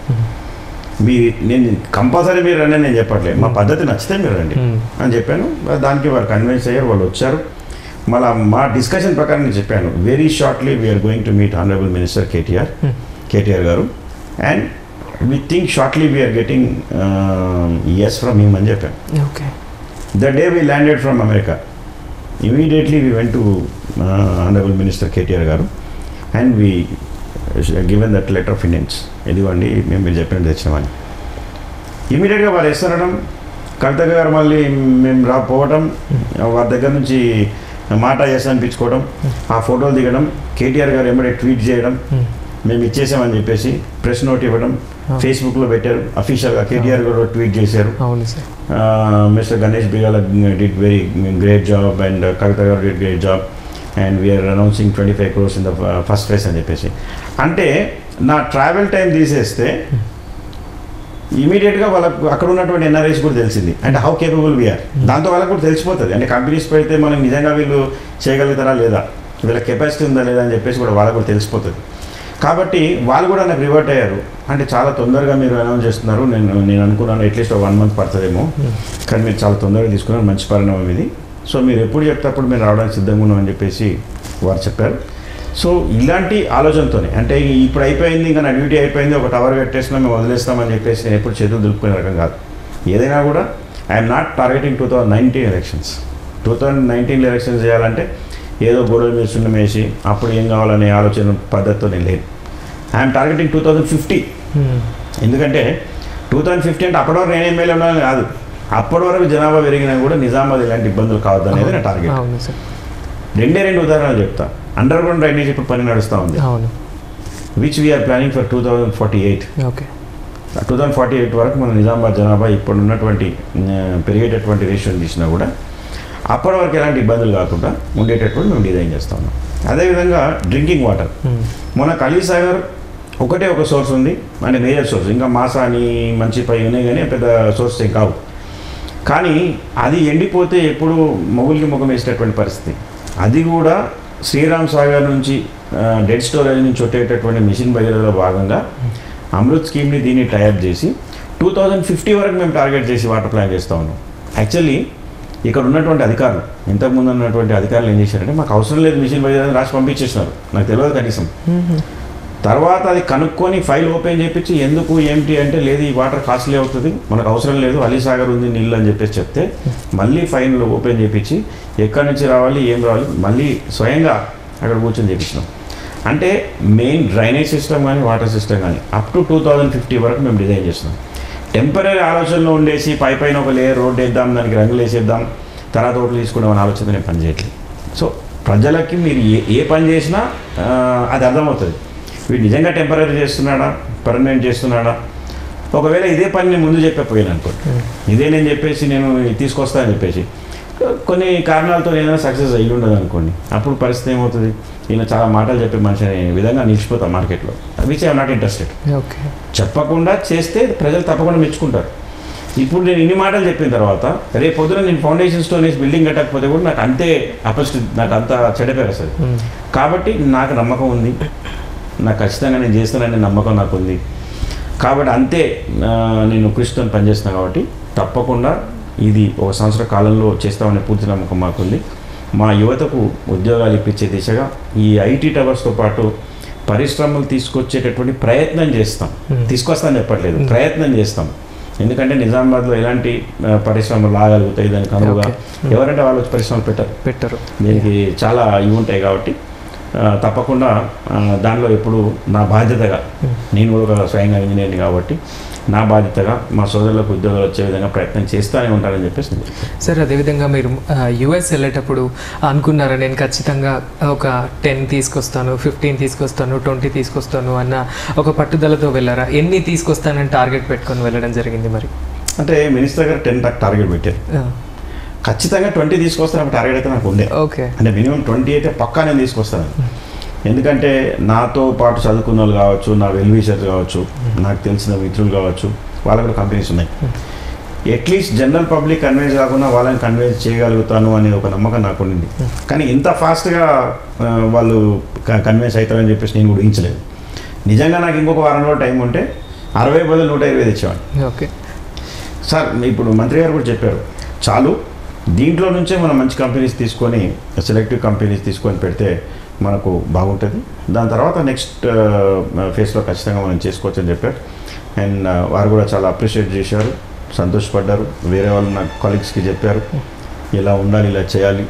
మీ నేను కంపల్సరీ మీరు రండి అని నేను చెప్పట్లేదు మా పద్ధతి నచ్చితే మీరు రండి Hmm. అని చెప్పాను దానికి వాళ్ళు కన్విన్స్ అయ్యారు వాళ్ళు వచ్చారు మళ్ళీ మా డిస్కషన్ ప్రకారం నేను చెప్పాను very shortly we're going to meet honourable minister KTR Hmm. KTR garu and we think shortly we're getting yes from him అని చెప్పాను okay the day we landed from America immediately we went to honourable minister KTR garu and we given that letter of Indians ఇదిగోండి మేము మీరు చెప్పినట్టు తెచ్చినామని ఇమీడియట్గా వాళ్ళు వేస్తారడం కవిత గారు మళ్ళీ మేము రాపోవటం వారి దగ్గర నుంచి మాట చేస్తా అనిపించుకోవడం ఆ ఫోటోలు దిగడం కేటీఆర్ గారు ఎమ్మడే ట్వీట్ చేయడం Hmm. మేము ఇచ్చేసామని చెప్పేసి ప్రెస్ నోట్ ఇవ్వడం Ah. ఫేస్బుక్లో పెట్టారు అఫీషియల్గా కేటీఆర్ గారు ట్వీట్ చేశారు అవును sir mister Ganesh Bigala did very great job and Kavitha garu did great job and we're announcing twenty five crores in the first phase అని చెప్పేసి అంటే నా ట్రావెల్ టైం తీసేస్తే ఇమీడియట్గా వాళ్ళకు అక్కడ ఉన్నటువంటి ఎన్ఆర్ఐస్ కూడా తెలిసింది అంటే హౌ కేపబుల్ వీఆర్ దాంతో వాళ్ళకు కూడా తెలిసిపోతుంది అంటే కంపెనీస్ పెడితే మనం నిజంగా వీళ్ళు చేయగలుగుతారా లేదా వీళ్ళ కెపాసిటీ ఉందా లేదా అని చెప్పేసి కూడా వాళ్ళకు కూడా తెలిసిపోతుంది కాబట్టి వాళ్ళు కూడా నాకు రివర్ట్ అయ్యారు అంటే చాలా తొందరగా మీరు అనౌన్స్ చేస్తున్నారు నేను నేను అనుకున్నాను అట్లీస్ట్ వన్ మంత్ పడుతుందేమో కానీ మీరు చాలా తొందరగా తీసుకున్నారు మంచి పరిణామం ఇది సో మీరు ఎప్పుడు చెప్తే అప్పుడు మీరు రావడానికి సిద్ధంగా ఉన్నామని చెప్పేసి వారు చెప్పారు సో ఇలాంటి ఆలోచనతోనే అంటే ఇప్పుడు అయిపోయింది ఇంకా నా డ్యూటీ అయిపోయింది ఒక టవర్ కట్టేసినా మేము వదిలేస్తామని చెప్పేసి నేను ఎప్పుడు చేతులు దులుపుకునే రకం కాదు ఏదైనా కూడా I'm not targeting two thousand nineteen elections two thousand nineteen elections చేయాలంటే ఏదో గొడవల మీద సున్నం వేసి అప్పుడు ఏం కావాలనే ఆలోచన పద్ధతితో నేను లేదు I'm targeting two thousand fifty ఎందుకంటే టూ థౌజండ్ ఫిఫ్టీ అంటే అప్పటి వరకు నేను ఎమ్మెల్యే ఉన్నాను కాదు అప్పటి వరకు జనాభా పెరిగినా కూడా నిజామాబాద్ ఇలాంటి ఇబ్బందులు కావద్దు అనేది నా టార్గెట్ అవును సార్ రెండే రెండు ఉదాహరణలు చెప్తా అండర్ గ్రౌండ్ డ్రైనేజ్ ఇప్పుడు పని నడుస్తూ ఉంది అవును which we're planning for two thousand forty eight okay two thousand forty eight వరకు మన నిజామాబాద్ జనాభా ఇప్పుడు ఉన్నటువంటి ఆ, పెరిగేటటువంటి రేషియో తీసినా కూడా అప్పటి వరకు ఎలాంటి ఇబ్బందులు కాకుండా ఉండేటటువంటి మేము డిజైన్ చేస్తా ఉన్నాం అదేవిధంగా డ్రింకింగ్ వాటర్ మన కలీసాగర్ ఒకటే ఒక సోర్స్ ఉంది అంటే మేజర్ సోర్స్ ఇంకా మాసాని మంచి పై ఉన్నాయి కానీ పెద్ద సోర్స్ ఏం కావు కానీ అది ఎండిపోతే ఎప్పుడు మొగులికి ముఖం వేసేటటువంటి పరిస్థితి అది కూడా శ్రీరామ్ సాగర్ నుంచి డెడ్ స్టోరేజ్ నుంచి వచ్చేటటువంటి మిషన్ బయలులో భాగంగా అమృత్ స్కీమ్ని దీన్ని టైప్ చేసి టూ థౌజండ్ ఫిఫ్టీ వరకు మేము టార్గెట్ చేసి వాటర్ ప్లాన్ చేస్తూ ఉన్నాం యాక్చువల్లీ ఇక్కడ ఉన్నటువంటి అధికారులు ఇంతకుముందు ఉన్నటువంటి అధికారులు ఏం చేశారంటే మాకు అవసరం లేదు మిషన్ బయలుదేరి రాసి పంపించేసినారు నాకు తెలియదు కనీసం తర్వాత అది కనుక్కొని ఫైల్ ఓపెన్ చేయించి ఎందుకు ఏంటి అంటే లేదు ఈ వాటర్ కాస్ట్లీ అవుతుంది మనకు అవసరం లేదు అలీసాగర్ ఉంది నీళ్ళు అని చెప్పేసి చెప్తే మళ్ళీ ఫైల్ ఓపెన్ చేయించి ఎక్కడి నుంచి రావాలి ఏం రావాలి మళ్ళీ స్వయంగా అక్కడ కూర్చొని చేయించినాం అంటే మెయిన్ డ్రైనేజ్ సిస్టమ్ కానీ వాటర్ సిస్టమ్ కానీ up to two thousand fifty వరకు మేము డిజైన్ చేస్తున్నాం టెంపరీ ఆలోచనలో ఉండేసి పై పైన ఒక లేయర్ రోడ్ వేద్దాం దానికి రంగులు వేసేద్దాం తర్వాత ఓట్లు తీసుకుందాం అనే ఆలోచన నేను పనిచేయట్లేదు సో ప్రజలకి మీరు ఏ ఏ పని చేసినా ఆ, అది అర్థమవుతుంది వీడు నిజంగా టెంపరీ చేస్తున్నాడా పర్మనెంట్ చేస్తున్నాడా ఒకవేళ ఇదే పని నేను ముందు చెప్పకపోయాను అనుకోండి ఇదే నేను చెప్పేసి నేను ఇది తీసుకొస్తా అని చెప్పేసి కొన్ని కారణాలతో ఏదైనా సక్సెస్ అయ్యి ఉండదు అనుకోండి అప్పుడు పరిస్థితి ఏమవుతుంది ఈయన చాలా మాటలు చెప్పే మనిషి అనే విధంగా నిలిచిపోతాం మార్కెట్లో which I'm not interested okay చెప్పకుండా చేస్తే ప్రజలు తప్పకుండా మెచ్చుకుంటారు ఇప్పుడు నేను ఇన్ని మాటలు చెప్పిన తర్వాత రేపు పొద్దున నేను ఫౌండేషన్ స్టోన్ వేసి బిల్డింగ్ కట్టకపోతే కూడా నాకు అంతే అపరిస్థితి నాకు అంత చెడ్డ పేరు వస్తుంది కాబట్టి నాకు నమ్మకం ఉంది నాకు ఖచ్చితంగా నేను చేస్తాననే నమ్మకం నాకు ఉంది కాబట్టి అంతే ఆ, నేను కృషితో పనిచేస్తున్నాను కాబట్టి తప్పకుండా ఇది ఒక సంవత్సర కాలంలో చేస్తామనే పూర్తి నమ్మకం మాకుంది మా యువతకు ఉద్యోగాలు ఇప్పించే దిశగా ఈ ఐటీ టవర్స్తో పాటు పరిశ్రమలు తీసుకొచ్చేటటువంటి ప్రయత్నం చేస్తాం Hmm. తీసుకొస్తాను చెప్పట్లేదు ప్రయత్నం చేస్తాం ఎందుకంటే నిజామాబాద్లో ఎలాంటి ఆ, పరిశ్రమలు రాగలుగుతాయి దానికి అనువుగా Okay. ఎవరంటే వాళ్ళు వచ్చి పరిశ్రమలు పెట్టారు పెట్టరు దీనికి చాలా ఇవి ఉంటాయి కాబట్టి ఆ, తప్పకుండా ఆ, దానిలో ఎప్పుడు నా బాధ్యతగా నేను కూడా ఒక స్వయంగా ఇంజనీర్ని కాబట్టి నా బాధ్యతగా మా సోదరులకు ఉద్యోగాలు వచ్చే విధంగా ప్రయత్నం చేస్తూనే ఉంటానని చెప్పేసి నేను చెప్తాను. సార్ అదేవిధంగా మీరు యుఎస్ వెళ్ళేటప్పుడు అనుకున్నారా నేను ఖచ్చితంగా ఒక టెన్ తీసుకొస్తాను ఫిఫ్టీన్ తీసుకొస్తాను ట్వంటీ తీసుకొస్తాను అన్న ఒక పట్టుదలతో వెళ్ళారా ఎన్ని తీసుకొస్తానని టార్గెట్ పెట్టుకొని వెళ్ళడం జరిగింది మరి అంటే మినిస్టర్ గారు టెన్ టార్గెట్ పెట్టారు ఖచ్చితంగా ట్వంటీ తీసుకొస్తాను టార్గెట్ అయితే నాకు ఉండే ఓకే అంటే మినిమం ట్వంటీ అయితే పక్కా నేను తీసుకొస్తాను ఎందుకంటే నాతో పాటు చదువుకున్న వాళ్ళు కావచ్చు నా వెల్ విషర్స్ కావచ్చు నాకు తెలిసిన మిత్రులు కావచ్చు వాళ్ళకు కూడా కంపెనీస్ ఉన్నాయి అట్లీస్ట్ జనరల్ పబ్లిక్ కన్విన్స్ కాకుండా వాళ్ళని కన్విన్స్ చేయగలుగుతాను అనే ఒక నమ్మకం నాకు ఉండింది కానీ ఇంత ఫాస్ట్గా వాళ్ళు కన్విన్స్ అవుతారని చెప్పేసి నేను కూడా ఊహించలేదు నిజంగా నాకు ఇంకొక వారం రోజులు టైం ఉంటే అరవై బదులు నూట ఇరవై తెచ్చేవాడిని ఓకే సార్ ఇప్పుడు మంత్రి గారు కూడా చెప్పారు చాలు దీంట్లో నుంచే మనం మంచి కంపెనీస్ తీసుకొని సెలెక్టివ్ కంపెనీస్ తీసుకొని పెడితే మనకు బాగుంటుంది దాని తర్వాత నెక్స్ట్ ఫేస్లో ఖచ్చితంగా మనం చేసుకోవచ్చు అని చెప్పారు అండ్ వారు కూడా చాలా అప్రిషియేట్ చేశారు సంతోషపడ్డారు వేరే వాళ్ళు నా కొలీగ్స్కి చెప్పారు ఇలా ఉండాలి ఇలా చేయాలి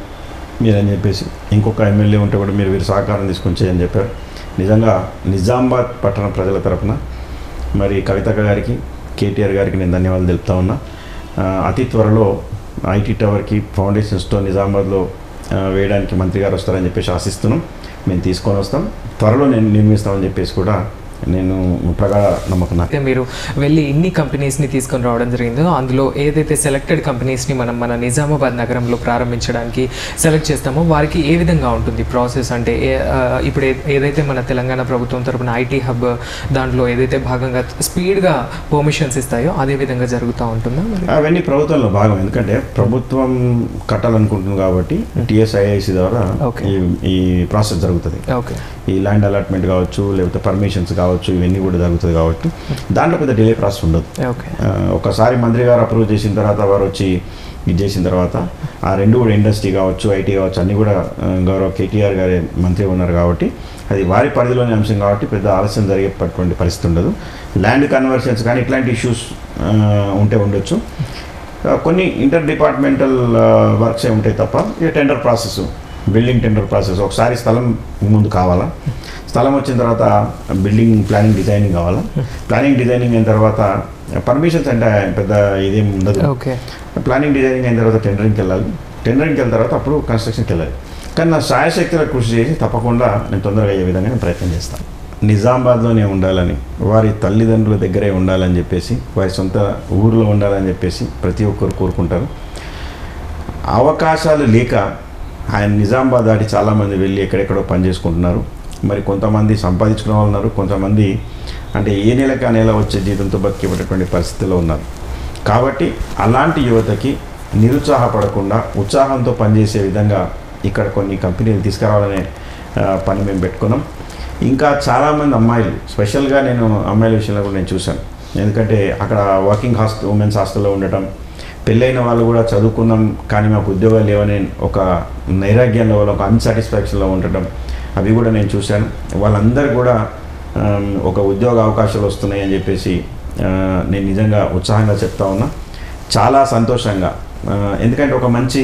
మీరని చెప్పేసి ఇంకొక ఎమ్మెల్యే ఉంటే కూడా మీరు వీరు సహకారం తీసుకొని చేయని చెప్పారు నిజంగా నిజామాబాద్ పట్టణ ప్రజల తరపున మరి కవితక్క గారికి కేటీఆర్ గారికి నేను ధన్యవాదాలు తెలుపుతా ఉన్నా ఆ, అతి త్వరలో ఐటీ టవర్కి ఫౌండేషన్ స్టోర్ నిజామాబాద్లో ఆ, వేయడానికి మంత్రి గారు వస్తారని చెప్పేసి ఆశిస్తున్నాం మేము తీసుకొని వస్తాం త్వరలో నేను నిర్మిస్తామని చెప్పేసి కూడా నేను ప్రగాఢ నమ్మకం నాకు అయితే మీరు వెళ్ళి ఇన్ని కంపెనీస్ని తీసుకొని రావడం జరిగిందో అందులో ఏదైతే సెలెక్టెడ్ కంపెనీస్ని మనం మన నిజామాబాద్ నగరంలో ప్రారంభించడానికి సెలెక్ట్ చేస్తామో వారికి ఏ విధంగా ఉంటుంది ప్రాసెస్ అంటే ఏ- ఆ, ఇప్పుడు ఏ- ఏదైతే మన తెలంగాణ ప్రభుత్వం తరపున ఐటీ హబ్ దాంట్లో ఏదైతే భాగంగా స్పీడ్గా పర్మిషన్స్ ఇస్తాయో అదే విధంగా జరుగుతూ ఉంటుందా మరి అవన్నీ ప్రభుత్వంలో భాగం ఎందుకంటే ప్రభుత్వం కట్టాలనుకుంటుంది కాబట్టి టిఎస్ఐఐసి ద్వారా Okay. ఈ ఈ ప్రాసెస్ జరుగుతుంది ఓకే ఈ ల్యాండ్ అలాట్మెంట్ కావచ్చు లేకపోతే పర్మిషన్స్ కావచ్చు ఇవన్నీ కూడా జరుగుతుంది కాబట్టి దాంట్లో పెద్ద డిలే ప్రాసెస్ ఉండదు ఓకే ఆ, ఒకసారి మంత్రి గారు అప్రూవ్ చేసిన తర్వాత వారు వచ్చి ఇది చేసిన తర్వాత ఆ రెండు కూడా ఇండస్ట్రీ కావచ్చు ఐటీ కావచ్చు అన్నీ కూడా ఆ, గౌరవ కేటీఆర్ గారి మంత్రి ఉన్నారు కాబట్టి అది వారి పరిధిలోని అంశం కాబట్టి పెద్ద ఆలస్యం జరిగేటటువంటి పరిస్థితి ఉండదు ల్యాండ్ కన్వర్షన్స్ కానీ ఇట్లాంటి ఇష్యూస్ ఉంటే ఉండొచ్చు ఆ, కొన్ని ఇంటర్ డిపార్ట్మెంటల్ వర్క్స్ ఏ ఉంటాయి తప్ప ఇక tender process building tender process ఒకసారి స్థలం ముందు కావాలా స్థలం వచ్చిన తర్వాత బిల్డింగ్ ప్లానింగ్ డిజైనింగ్ కావాలా ప్లానింగ్ డిజైనింగ్ అయిన తర్వాత పర్మిషన్స్ అంటే పెద్ద ఇదేం ఉండదు ఓకే ప్లానింగ్ డిజైనింగ్ అయిన తర్వాత టెండరింగ్కి వెళ్ళాలి టెండరింగ్కి వెళ్ళిన తర్వాత అప్పుడు కన్స్ట్రక్షన్కి వెళ్ళాలి కానీ నా శాయశక్తిలో కృషి చేసి తప్పకుండా నేను తొందరగా అయ్యే విధంగా నేను ప్రయత్నం చేస్తాను నిజామాబాద్లోనే ఉండాలని వారి తల్లిదండ్రుల దగ్గరే ఉండాలని చెప్పేసి వారి సొంత ఊరిలో ఉండాలని చెప్పేసి ప్రతి ఒక్కరు కోరుకుంటారు అవకాశాలు లేక ఆయన నిజామాబాద్ దాటి చాలామంది వెళ్ళి ఎక్కడెక్కడో పని చేసుకుంటున్నారు మరి కొంతమంది సంపాదించుకునే వాళ్ళు ఉన్నారు కొంతమంది అంటే ఏ నెలకు ఆ నెల వచ్చే జీతంతో బతికేటటువంటి పరిస్థితిలో ఉన్నారు కాబట్టి అలాంటి యువతకి నిరుత్సాహపడకుండా ఉత్సాహంతో పనిచేసే విధంగా ఇక్కడ కొన్ని కంపెనీలు తీసుకురావాలనే ఆ, పని మేము పెట్టుకున్నాం ఇంకా చాలామంది అమ్మాయిలు స్పెషల్గా నేను అమ్మాయిల విషయంలో కూడా నేను చూశాను ఎందుకంటే అక్కడ వర్కింగ్ హాస్టల్ ఉమెన్స్ హాస్టల్లో ఉండటం పెళ్ళైన వాళ్ళు కూడా చదువుకున్నాం కానీ మాకు ఉద్యోగాలు లేవని ఒక నైరాగ్యంలో వాళ్ళు ఒక అన్సాటిస్ఫాక్షన్లో ఉండటం అవి కూడా నేను చూశాను వాళ్ళందరూ కూడా ఆమ్, ఒక ఉద్యోగ అవకాశాలు వస్తున్నాయి అని చెప్పేసి ఆ, నేను నిజంగా ఉత్సాహంగా చెప్తా ఉన్నా చాలా సంతోషంగా ఆ, ఎందుకంటే ఒక మంచి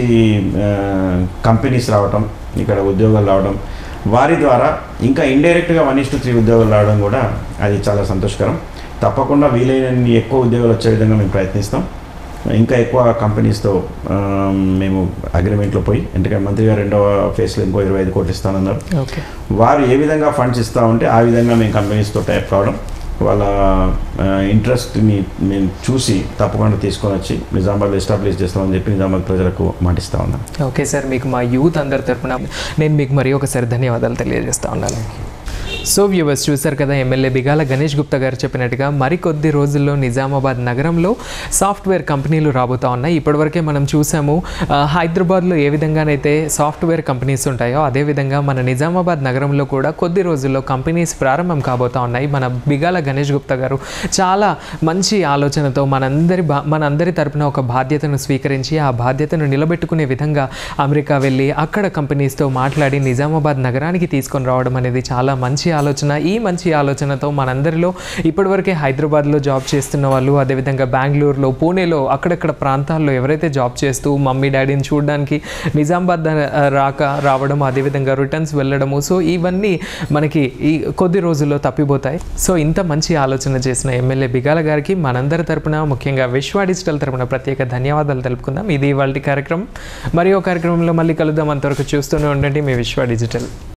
కంపెనీస్ రావటం ఇక్కడ ఉద్యోగాలు రావడం వారి ద్వారా ఇంకా ఇండైరెక్ట్గా వన్ ఇస్ టు త్రీ ఉద్యోగాలు రావడం కూడా అది చాలా సంతోషకరం తప్పకుండా వీలైనన్ని ఎక్కువ ఉద్యోగాలు వచ్చే విధంగా మేము ప్రయత్నిస్తాం ఇంకా ఎక్కువ కంపెనీస్తో ఆ, మేము అగ్రిమెంట్లో పోయి ఎందుకంటే మంత్రి గారు రెండవ ఫేజ్లో ఇంకో ఇరవై ఐదు కోట్లు ఇస్తానన్నారు ఓకే వారు ఏ విధంగా ఫండ్స్ ఇస్తా ఉంటే ఆ విధంగా మేము కంపెనీస్తో టైప్ కావడం వాళ్ళ ఇంట్రెస్ట్ని మేము చూసి తప్పకుండా తీసుకొని వచ్చి నిజామాబాద్లో ఎస్టాబ్లిష్ చేస్తామని చెప్పి నిజామాబాద్ ప్రజలకు మాటిస్తా ఉన్నాం ఓకే సార్ మీకు మా యూత్ అందరి తరపున నేను మీకు మరి ఒకసారి ధన్యవాదాలు తెలియజేస్తా ఉన్నాను సో వ్యూవర్స్ చూశారు కదా ఎమ్మెల్యే బిగాల గణేష్ గుప్తా గారు చెప్పినట్టుగా మరికొద్ది రోజుల్లో నిజామాబాద్ నగరంలో సాఫ్ట్వేర్ కంపెనీలు రాబోతా ఉన్నాయి ఇప్పటివరకే మనం చూసాము ఆ, హైదరాబాద్లో ఏ విధంగానైతే సాఫ్ట్వేర్ కంపెనీస్ ఉంటాయో అదేవిధంగా మన నిజామాబాద్ నగరంలో కూడా కొద్ది రోజుల్లో కంపెనీస్ ప్రారంభం కాబోతా ఉన్నాయి మన బిగాల గణేష్ గుప్తా గారు చాలా మంచి ఆలోచనతో మనందరి బా మనందరి తరపున ఒక బాధ్యతను స్వీకరించి ఆ బాధ్యతను నిలబెట్టుకునే విధంగా అమెరికా వెళ్ళి అక్కడ కంపెనీస్తో మాట్లాడి నిజామాబాద్ నగరానికి తీసుకొని రావడం అనేది చాలా మంచి ఆలోచన ఈ మంచి ఆలోచనతో మనందరిలో ఇప్పటివరకే హైదరాబాద్లో జాబ్ చేస్తున్న వాళ్ళు అదేవిధంగా బెంగళూరులో పూణేలో అక్కడక్కడ ప్రాంతాల్లో ఎవరైతే జాబ్ చేస్తూ మమ్మీ డాడీని చూడడానికి నిజామాబాద్ ఆ, రాక రావడం అదేవిధంగా రిటర్న్స్ వెళ్ళడము సో ఇవన్నీ మనకి ఈ కొద్ది రోజుల్లో తప్పిపోతాయి సో ఇంత మంచి ఆలోచన చేసిన ఎమ్మెల్యే బిగాల గారికి మనందరి తరపున ముఖ్యంగా విశ్వ డిజిటల్ తరపున ప్రత్యేక ధన్యవాదాలు తెలుపుకుందాం ఇది ఇవాళ కార్యక్రమం మరియు కార్యక్రమంలో మళ్ళీ కలుద్దాం అంతవరకు చూస్తూనే ఉండండి మీ విశ్వ డిజిటల్